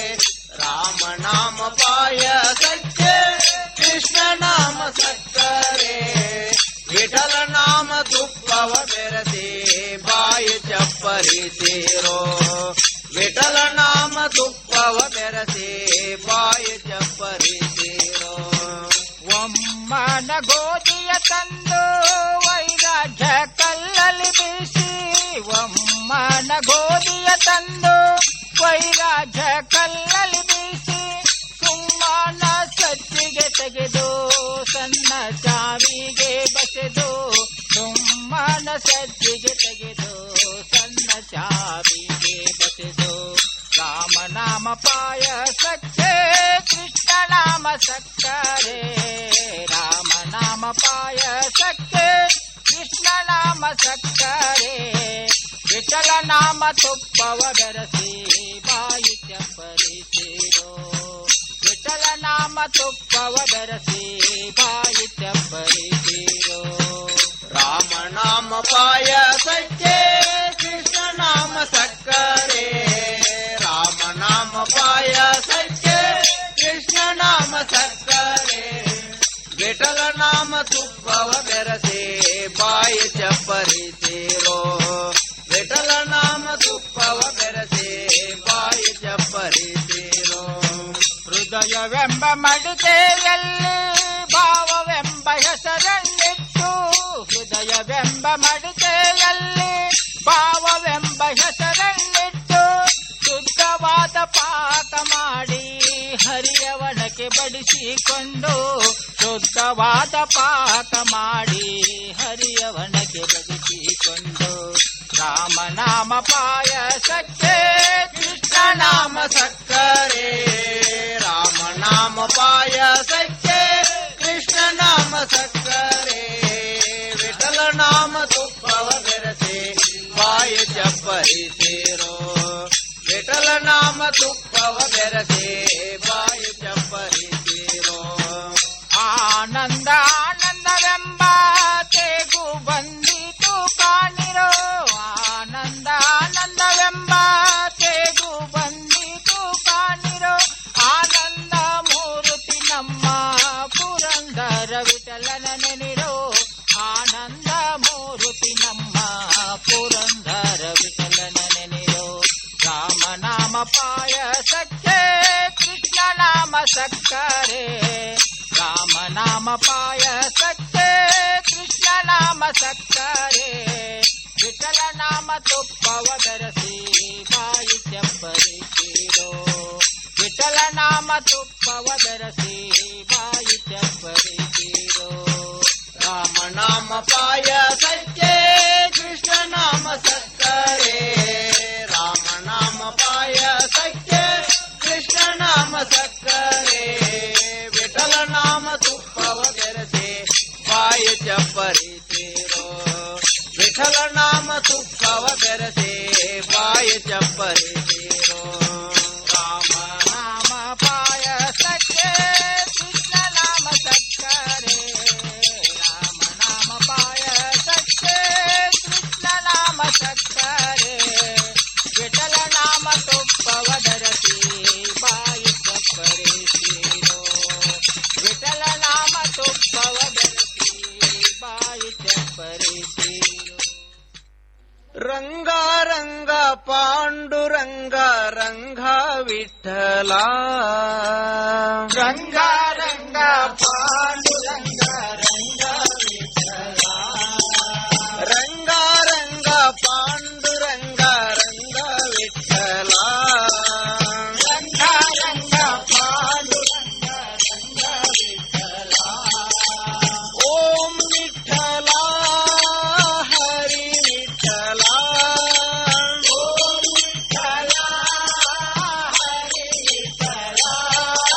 ರಾಮನಾಮ ಪಾಯಸಕ್ಕೆ ಕೃಷ್ಣ ನಾಮ ಸಕ್ಕರೆ ವಿಠಲ ನಾಮ ತುಪ್ಪವ ಬೆರಸಿ ಬಾಯಿ ಚಪ್ಪರಿಸಿರೋ ವಿಠಲ ನಾಮ ತುಪ್ಪವ ಬೆರಸಿ ಬಾಯಿ ಚಪ್ಪರಿಸಿರೋ ಒಮ್ಮನ ಗೋಧಿಯ ತಂದು ವೈರಾಗ್ಯ ಕಲ್ಲಲ್ಲಿ ಬೀಸಿ ಒಮ್ಮನ ಗೋಧಿಯ ತಂದು ವೈರಾಗ್ಯ ಕಲ್ಲಲ್ಲಿ ಬೀಸಿ ಸುಮ್ಮನ ಸಜ್ಜಿಗೆ ತೆಗೆದು ಸಣ್ಣ ಚಾವಿಗೆ ಬಸೆದು ಸುಮ್ಮನ ಸಜ್ಜಿಗೆ ತೆಗೆದು ಸಣ್ಣ ಚಾವಿಗೆ ಬಸೆದು ರಾಮನಾಮ ಪಾಯಸಕ್ಕೆ ಕೃಷ್ಣ ನಾಮ ಸಕ್ಕರೆ ರಾಮನಾಮ ಪಾಯಸಕ್ಕೆ ಕೃಷ್ಣ ನಾಮ ಸಕ್ಕರೆ ವಿಠಲ ನಾಮ ತುಪ್ಪವ ಬೆರಸಿ ಬಾಯಿ ಚಪ್ಪರಿಸಿರೋ ವಿಠಲ ನಾಮ ತುಪ್ಪವ ಬೆರಸಿ ಬಾಯಿ ಚಪ್ಪರಿಸಿರೋ ರಾಮನಾಮ ಪಾಯಸಕ್ಕೆ ಕೃಷ್ಣ ನಾಮ ಸಕ್ಕರೆ ರಾಮನಾಮ ಪಾಯಸಕ್ಕೆ ಕೃಷ್ಣ ನಾಮ ಸಕ್ಕರೆ ವಿಠಲ ನಾಮ ತುಪ್ಪವ ಬೆರಸಿ ಬಾಯಿ ಚಪ್ಪರಿಸಿರೋ ವಿಠಲ ನಾಮ ತುಪ್ಪವ ಬೆರಸಿ ಬಾಯಿ ಚಪ್ಪರಿಸಿರೋ ಹೃದಯವೆಂಬ ಮಡಿಕೆಯಲ್ಲಿ ಭಾವವೆಂಬ ಹೆಸರನ್ನಿಟ್ಟು ಹೃದಯವೆಂಬ ಮಡಿಕೆಯಲ್ಲಿ ಭಾವವೆಂಬ ಹೆಸರನ್ನಿಟ್ಟು ಶುದ್ಧವಾದ ಪಾಕ ಮಾಡಿ ಹರಿಯವಣಕ್ಕೆ ಬಡಿಸಿಕೊಂಡು ಶುದ್ಧವಾದ ಪಾಕ ಮಾಡಿ ಹರಿಯವಣಕ್ಕೆ ಬಡಿಸಿಕೊಂಡು ರಾಮನಾಮ ಪಾಯಸಕ್ಕೆ ಕೃಷ್ಣ ನಾಮ ಸಕ್ಕರೆ ರಾಮನಾಮ ಪಾಯಸಕ್ಕೆ ಕೃಷ್ಣ ನಾಮ ಸಕ್ಕರೆ ವಿಠಲ ನಾಮ ತುಪ್ಪವ ಬೆರಸಿ ಬಾಯಿ ಚಪ್ಪರಿಸಿರೋ ವಿಠಲ ನಾಮ ತುಪ್ಪವ ಬೆರಸಿ ಬಾಯಿ ಚಪ್ಪರಿಸಿರೋ ಆನಂದ ಆನಂದವೆಂಬ ತೇಗು ಬಂದಿತು ಕಾಣಿರೋ ಆನಂದ ಆನಂದವೆಂಬ ತೇಗು ಬಂದಿತು ಕಾಣಿರೋ ಆನಂದ ಮೂರ್ತಿ ನಮ್ಮ ಸಕ್ಕರೆ ರಾಮ ನಾಮ ಪಾಯಸಕ್ಕೆ ಕೃಷ್ಣ ನಾಮ ಸಕ್ಕರೆ ವಿಠಲ ನಾಮ ತುಪ್ಪವ ಬೆರಸಿ ಬಾಯಿ ಚಪ್ಪರಿಸಿರೋ ವಿಠಲ ನಾಮ ತುಪ್ಪವ ಬೆರಸಿ ಬಾಯಿ ಚಪ್ಪರಿಸಿರೋ ರಾಮ ನಾಮ ಪಾಯಸಕ್ಕೆ ಕೃಷ್ಣ ನಾಮ ಸಕ್ಕರೆ ರಾಮ ನಾಮ ಪಾಯಸಕ್ಕೆ ಕೃಷ್ಣ ನಾಮ ಸಕ್ಕರೆ ವಿಠಲ ನಾಮ ತುಪ್ಪವ ಬೆರಸೆ ಬಾಯಿ ಚಪ್ಪರಿಸಿರೋ ವಿಠಲ ನಾಮ ತುಪ್ಪವ ಬೆರಸೆ ಬಾಯಿ ಚಪ್ಪರಿಸಿರೋ ರಾಮ ನಾಮ ಪಾಯಸಕ್ಕೆ ಕೃಷ್ಣ ನಾಮ ಸಕ್ಕರೆ ರಾಮ ನಾಮ ಪಾಯಸಕ್ಕೆ ಕೃಷ್ಣ ನಾಮ ಸಕ್ಕರೆ ವಿಠಲ ನಾಮ ತುಪ್ಪವ ಧರಸಿ ಬಾಯಿ ಚಪ್ಪರಿಸಿರೋ ವಿಠಲ ನಾಮ ತುಪ್ಪವ ಧರಸಿ ಬಾಯಿ ಚಪ್ಪರಿಸಿರೋ ರಂಗ ರಂಗ ಪಾಂಡುರಂಗ ರಂಗ ವಿಠಲ ರಂಗ ರಂಗ ಪಾಂಡುರಂಗ ರಂಗ ವಿಠಲ ರಂಗ ರಂಗ ಪಾಂಡುರಂಗ ರಂಗ ವಿಠಲ ರಂಗ ರಂಗ ಪಾಂಡುರಂಗ ರಂಗ ವಿಠಲ ಓಂ ವಿಠಲ ಹರಿ ವಿಠಲ ಓಂ ವಿಠಲ ಹರಿ ವಿಠಲ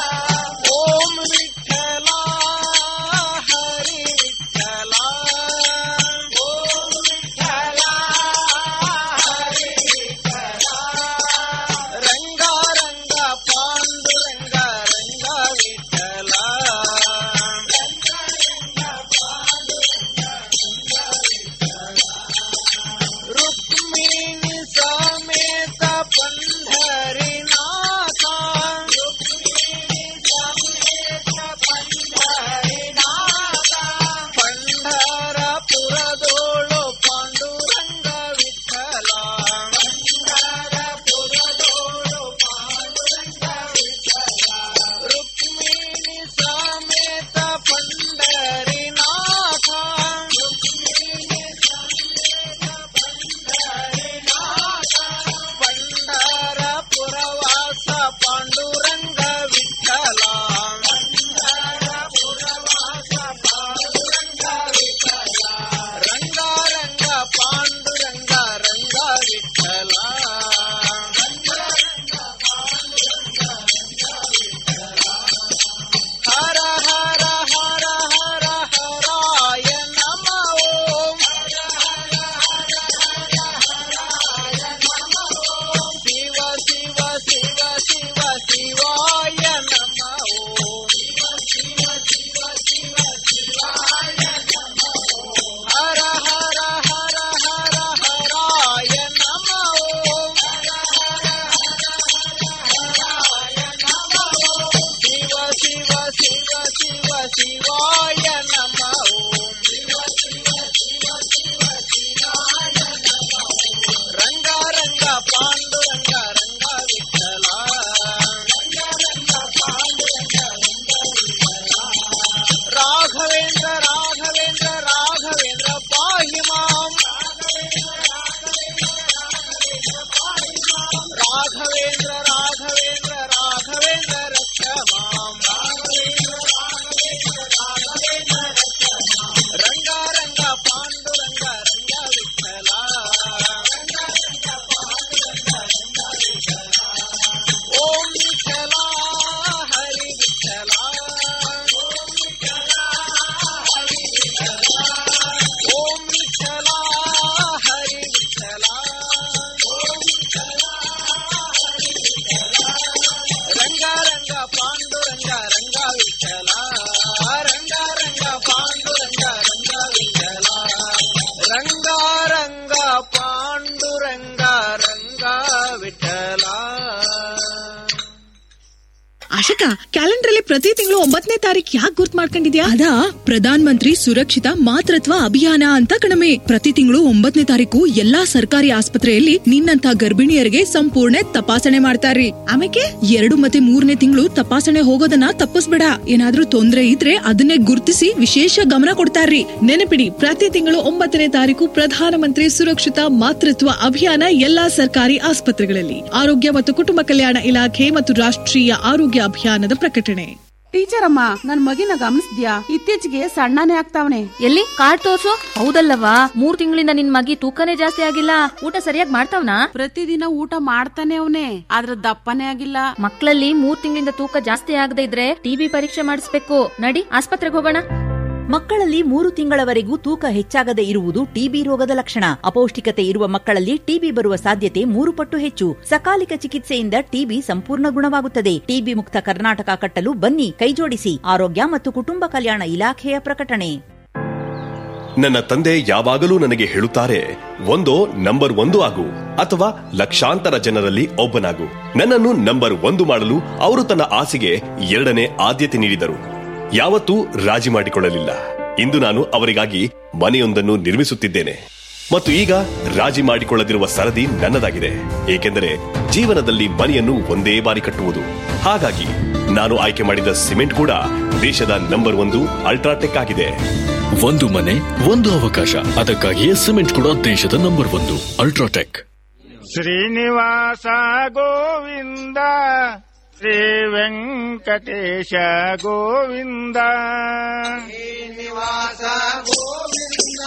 ಅಕ್ಕ ಕ್ಯಾಲೆಂಡರ್ ಅಲ್ಲಿ ಪ್ರತಿ ತಿಂಗಳು ಒಂಬತ್ತನೇ ತಾರೀಕು ಯಾಕೆ ಗುರ್ತ್ ಮಾಡ್ಕೊಂಡಿದ್ಯಾ ಅದಾ ಪ್ರಧಾನ ಮಂತ್ರಿ ಸುರಕ್ಷಿತ ಮಾತೃತ್ವ ಅಭಿಯಾನ ಅಂತ ಕಣಮೆ ಪ್ರತಿ ತಿಂಗಳು ಒಂಬತ್ತನೇ ತಾರೀಕು ಎಲ್ಲಾ ಸರ್ಕಾರಿ ಆಸ್ಪತ್ರೆಯಲ್ಲಿ ನಿನ್ನಂತ ಗರ್ಭಿಣಿಯರಿಗೆ ಸಂಪೂರ್ಣ ತಪಾಸಣೆ ಮಾಡ್ತಾರ್ರಿ ಆಮೇಲೆ ಎರಡು ಮತ್ತೆ ಮೂರನೇ ತಿಂಗಳು ತಪಾಸಣೆ ಹೋಗೋದನ್ನ ತಪ್ಪಿಸ್ಬೇಡ ಏನಾದ್ರೂ ತೊಂದ್ರೆ ಇದ್ರೆ ಅದನ್ನೇ ಗುರ್ತಿಸಿ ವಿಶೇಷ ಗಮನ ಕೊಡ್ತಾರ್ರಿ ನೆನಪಿಡಿ ಪ್ರತಿ ತಿಂಗಳು ಒಂಬತ್ತನೇ ತಾರೀಕು ಪ್ರಧಾನಮಂತ್ರಿ ಸುರಕ್ಷಿತ ಮಾತೃತ್ವ ಅಭಿಯಾನ ಎಲ್ಲಾ ಸರ್ಕಾರಿ ಆಸ್ಪತ್ರೆಗಳಲ್ಲಿ ಆರೋಗ್ಯ ಮತ್ತು ಕುಟುಂಬ ಕಲ್ಯಾಣ ಇಲಾಖೆ ಮತ್ತು ರಾಷ್ಟ್ರೀಯ ಆರೋಗ್ಯ ಅಭಿಯಾನದ ಪ್ರಕಟಣೆ ಟೀಚರ್ ಅಮ್ಮ ನನ್ ಮಗಿನ ಗಮನಿಸ್ದ್ಯಾ ಇತ್ತೀಚೆಗೆ ಸಣ್ಣನೇ ಆಗ್ತಾವನೆ ಎಲ್ಲಿ ಕಾರ್ಡ್ ತೋರ್ಸು ಹೌದಲ್ಲವಾ ಮೂರ್ ತಿಂಗಳಿಂದ ನಿನ್ ಮಗಿ ತೂಕನೇ ಜಾಸ್ತಿ ಆಗಿಲ್ಲ ಊಟ ಸರಿಯಾಗಿ ಮಾಡ್ತಾವ್ನಾ ಪ್ರತಿದಿನ ಊಟ ಮಾಡ್ತಾನೆ ಅವನೇ ಆದ್ರ ದಪ್ಪನೇ ಆಗಿಲ್ಲ ಮಕ್ಕಳಲ್ಲಿ ಮೂರ್ ತಿಂಗಳಿಂದ ತೂಕ ಜಾಸ್ತಿ ಆಗದೆ ಇದ್ರೆ ಟಿಬಿ ಪರೀಕ್ಷೆ ಮಾಡಿಸ್ಬೇಕು ನಡಿ ಆಸ್ಪತ್ರೆಗೆ ಹೋಗೋಣ ಮಕ್ಕಳಲ್ಲಿ ಮೂರು ತಿಂಗಳವರೆಗೂ ತೂಕ ಹೆಚ್ಚಾಗದೆ ಇರುವುದು ಟಿಬಿ ರೋಗದ ಲಕ್ಷಣ ಅಪೌಷ್ಟಿಕತೆ ಇರುವ ಮಕ್ಕಳಲ್ಲಿ ಟಿಬಿ ಬರುವ ಸಾಧ್ಯತೆ ಮೂರು ಪಟ್ಟು ಹೆಚ್ಚು ಸಕಾಲಿಕ ಚಿಕಿತ್ಸೆಯಿಂದ ಟಿಬಿ ಸಂಪೂರ್ಣ ಗುಣವಾಗುತ್ತದೆ ಟಿಬಿ ಮುಕ್ತ ಕರ್ನಾಟಕ ಕಟ್ಟಲು ಬನ್ನಿ ಕೈಜೋಡಿಸಿ ಆರೋಗ್ಯ ಮತ್ತು ಕುಟುಂಬ ಕಲ್ಯಾಣ ಇಲಾಖೆಯ ಪ್ರಕಟಣೆ ನನ್ನ ತಂದೆ ಯಾವಾಗಲೂ ನನಗೆ ಹೇಳುತ್ತಾರೆ ಒಂದೋ ನಂಬರ್ ಒಂದು ಆಗು ಅಥವಾ ಲಕ್ಷಾಂತರ ಜನರಲ್ಲಿ ಒಬ್ಬನಾಗು ನನ್ನನ್ನು ನಂಬರ್ ಒಂದು ಮಾಡಲು ಅವರು ತನ್ನ ಆಸೆಗೆ ಎರಡನೇ ಆದ್ಯತೆ ನೀಡಿದರು ಯಾವತ್ತೂ ರಾಜಿ ಮಾಡಿಕೊಳ್ಳಲಿಲ್ಲ ಇಂದು ನಾನು ಅವರಿಗಾಗಿ ಮನೆಯೊಂದನ್ನು ನಿರ್ಮಿಸುತ್ತಿದ್ದೇನೆ ಮತ್ತು ಈಗ ರಾಜಿ ಮಾಡಿಕೊಳ್ಳದಿರುವ ಸರದಿ ನನ್ನದಾಗಿದೆ ಏಕೆಂದರೆ ಜೀವನದಲ್ಲಿ ಮನೆಯನ್ನು ಒಂದೇ ಬಾರಿ ಕಟ್ಟುವುದು ಹಾಗಾಗಿ ನಾನು ಆಯ್ಕೆ ಮಾಡಿದ ಸಿಮೆಂಟ್ ಕೂಡ ದೇಶದ ನಂಬರ್ ಒಂದು ಅಲ್ಟ್ರಾಟೆಕ್ ಆಗಿದೆ ಒಂದು ಮನೆ ಒಂದು ಅವಕಾಶ ಅದಕ್ಕಾಗಿಯೇ ಸಿಮೆಂಟ್ ಕೂಡ ದೇಶದ ನಂಬರ್ ಒಂದು ಅಲ್ಟ್ರಾಟೆಕ್ ಶ್ರೀನಿವಾಸ ಗೋವಿಂದ ಶ್ರೀ ವೆಂಕಟೇಶ ಗೋವಿಂದ ಶ್ರೀನಿವಾಸ ಗೋವಿಂದ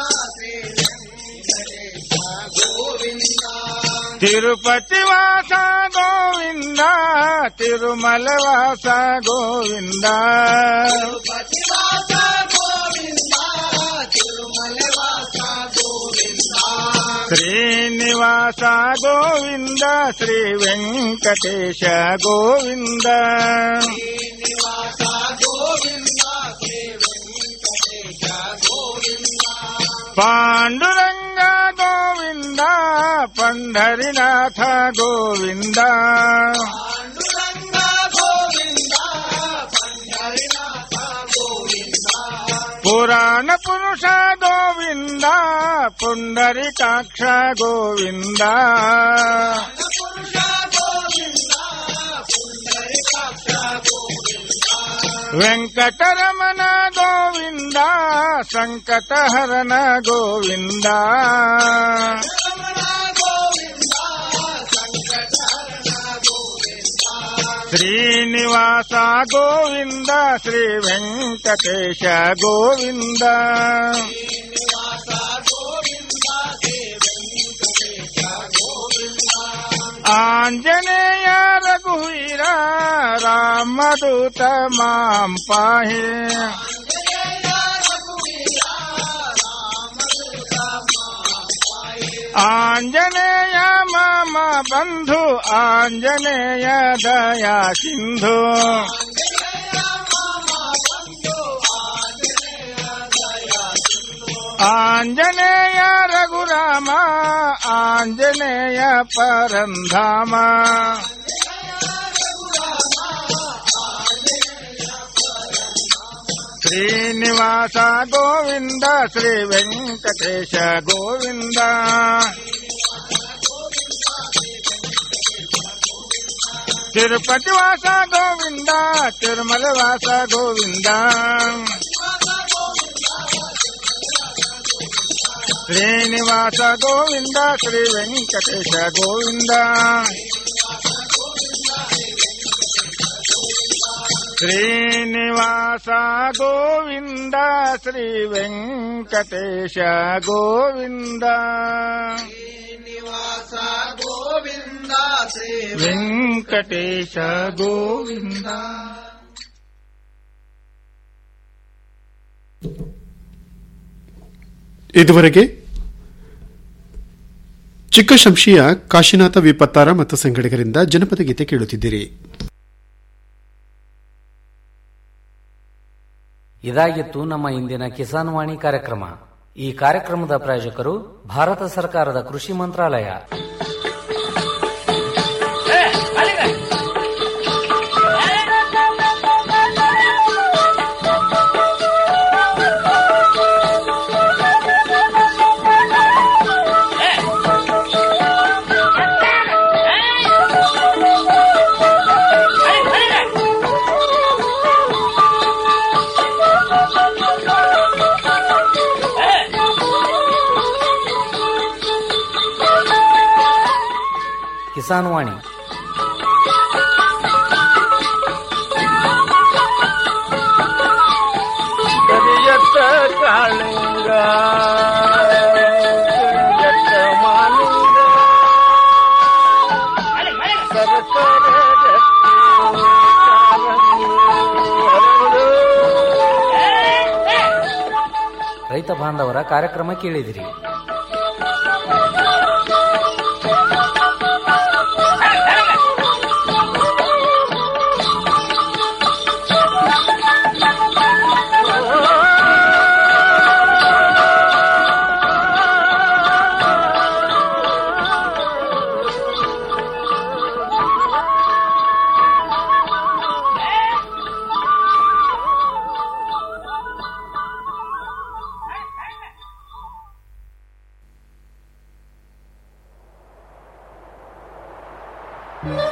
ತಿರುಪತಿ ವಾಸ ಗೋವಿಂದ ತಿರುಮಲ ವಾಸ ಗೋವಿಂದ ಶ್ರೀನಿವಾಸ ಗೋವಿಂದ ಶ್ರೀ ವೆಂಕಟೇಶ ಗೋವಿಂದ ಪಾಂಡುರಂಗ ಗೋವಿಂದ ಪಂಢರಿನಾಥ ಗೋವಿಂದ ಪುರಾಣ ಪುರುಷ ಗೋವಿಂದ ಪುಂಡರಿಕಾಕ್ಷ ಗೋವಿಂದ ವೆಂಕಟರಮಣ ಗೋವಿಂದ ಸಂಕಟಹರಣ ಗೋವಿಂದ ಶ್ರೀನಿವಾಸ ಗೋವಿಂದ ಶ್ರೀ ವೆಂಕಟೇಶ ಗೋವಿಂದ ಆಂಜನೇಯ ರಘುವೀರ ರಾಮದೂತ ಮಾಂ ಪಾಹಿ ಆಂಜನೇಯ ಮಮ ಬಂಧು ಆಂಜನೇಯ ದಯಾ ಸಿಂಧು ಆಂಜನೇಯ ರಘುರಾಮ ಆಂಜನೇಯ ಪರಂಧಾಮ ಶ್ರೀನಿವಾಸ ಗೋವಿಂದ ಶ್ರೀ ವೆಂಕಟೇಶ ಗೋವಿಂದ ತಿರುಪತಿ ವಾಸ ಗೋವಿಂದ ತಿರುಮಲ ವಾಸ ಗೋವಿಂದ ಶ್ರೀನಿವಾಸ ಗೋವಿಂದ ಶ್ರೀ ವೆಂಕಟೇಶ ಗೋವಿಂದ ಶ್ರೀನಿವಾಸ ಗೋವಿಂದ ಶ್ರೀ ವೆಂಕಟೇಶ ಗೋವಿಂದ ಶ್ರೀನಿವಾಸ ಗೋವಿಂದ ಶ್ರೀ ವೆಂಕಟೇಶ ಗೋವಿಂದ ಇದುವರೆಗೆ ಚಿಕ್ಕಶಂಶಿಯ ಕಾಶಿನಾಥ ವಿಪತ್ತಾರ ಮತ್ತು ಸಂಗಡಿಗರಿಂದ ಜನಪದ ಗೀತೆ ಕೇಳುತ್ತಿದ್ದೀರಿ ಇದಾಗಿತ್ತು ನಮ್ಮ ಇಂದಿನ ಕಿಸಾನ್ ವಾಣಿ ಕಾರ್ಯಕ್ರಮ ಈ ಕಾರ್ಯಕ್ರಮದ ಪ್ರಾಯೋಜಕರು ಭಾರತ ಸರ್ಕಾರದ ಕೃಷಿ ಮಂತ್ರಾಲಯ ಅಲ್ಲಿಗೆ ಕಿಸಾನ್ ವಾಣಿ ಕರಿಯತ್ತ ಕಾಳಿಂಗ ಕರಿಯತ್ತ ಮಾಲಿಂಗ ಸರಸರ ಗಟ್ಟಿ ಕಾಲಂಗಿ ಹರಡು. ರೈತ ಬಾಂಧವರ ಕಾರ್ಯಕ್ರಮ ಕೇಳಿದಿರಿ ಆ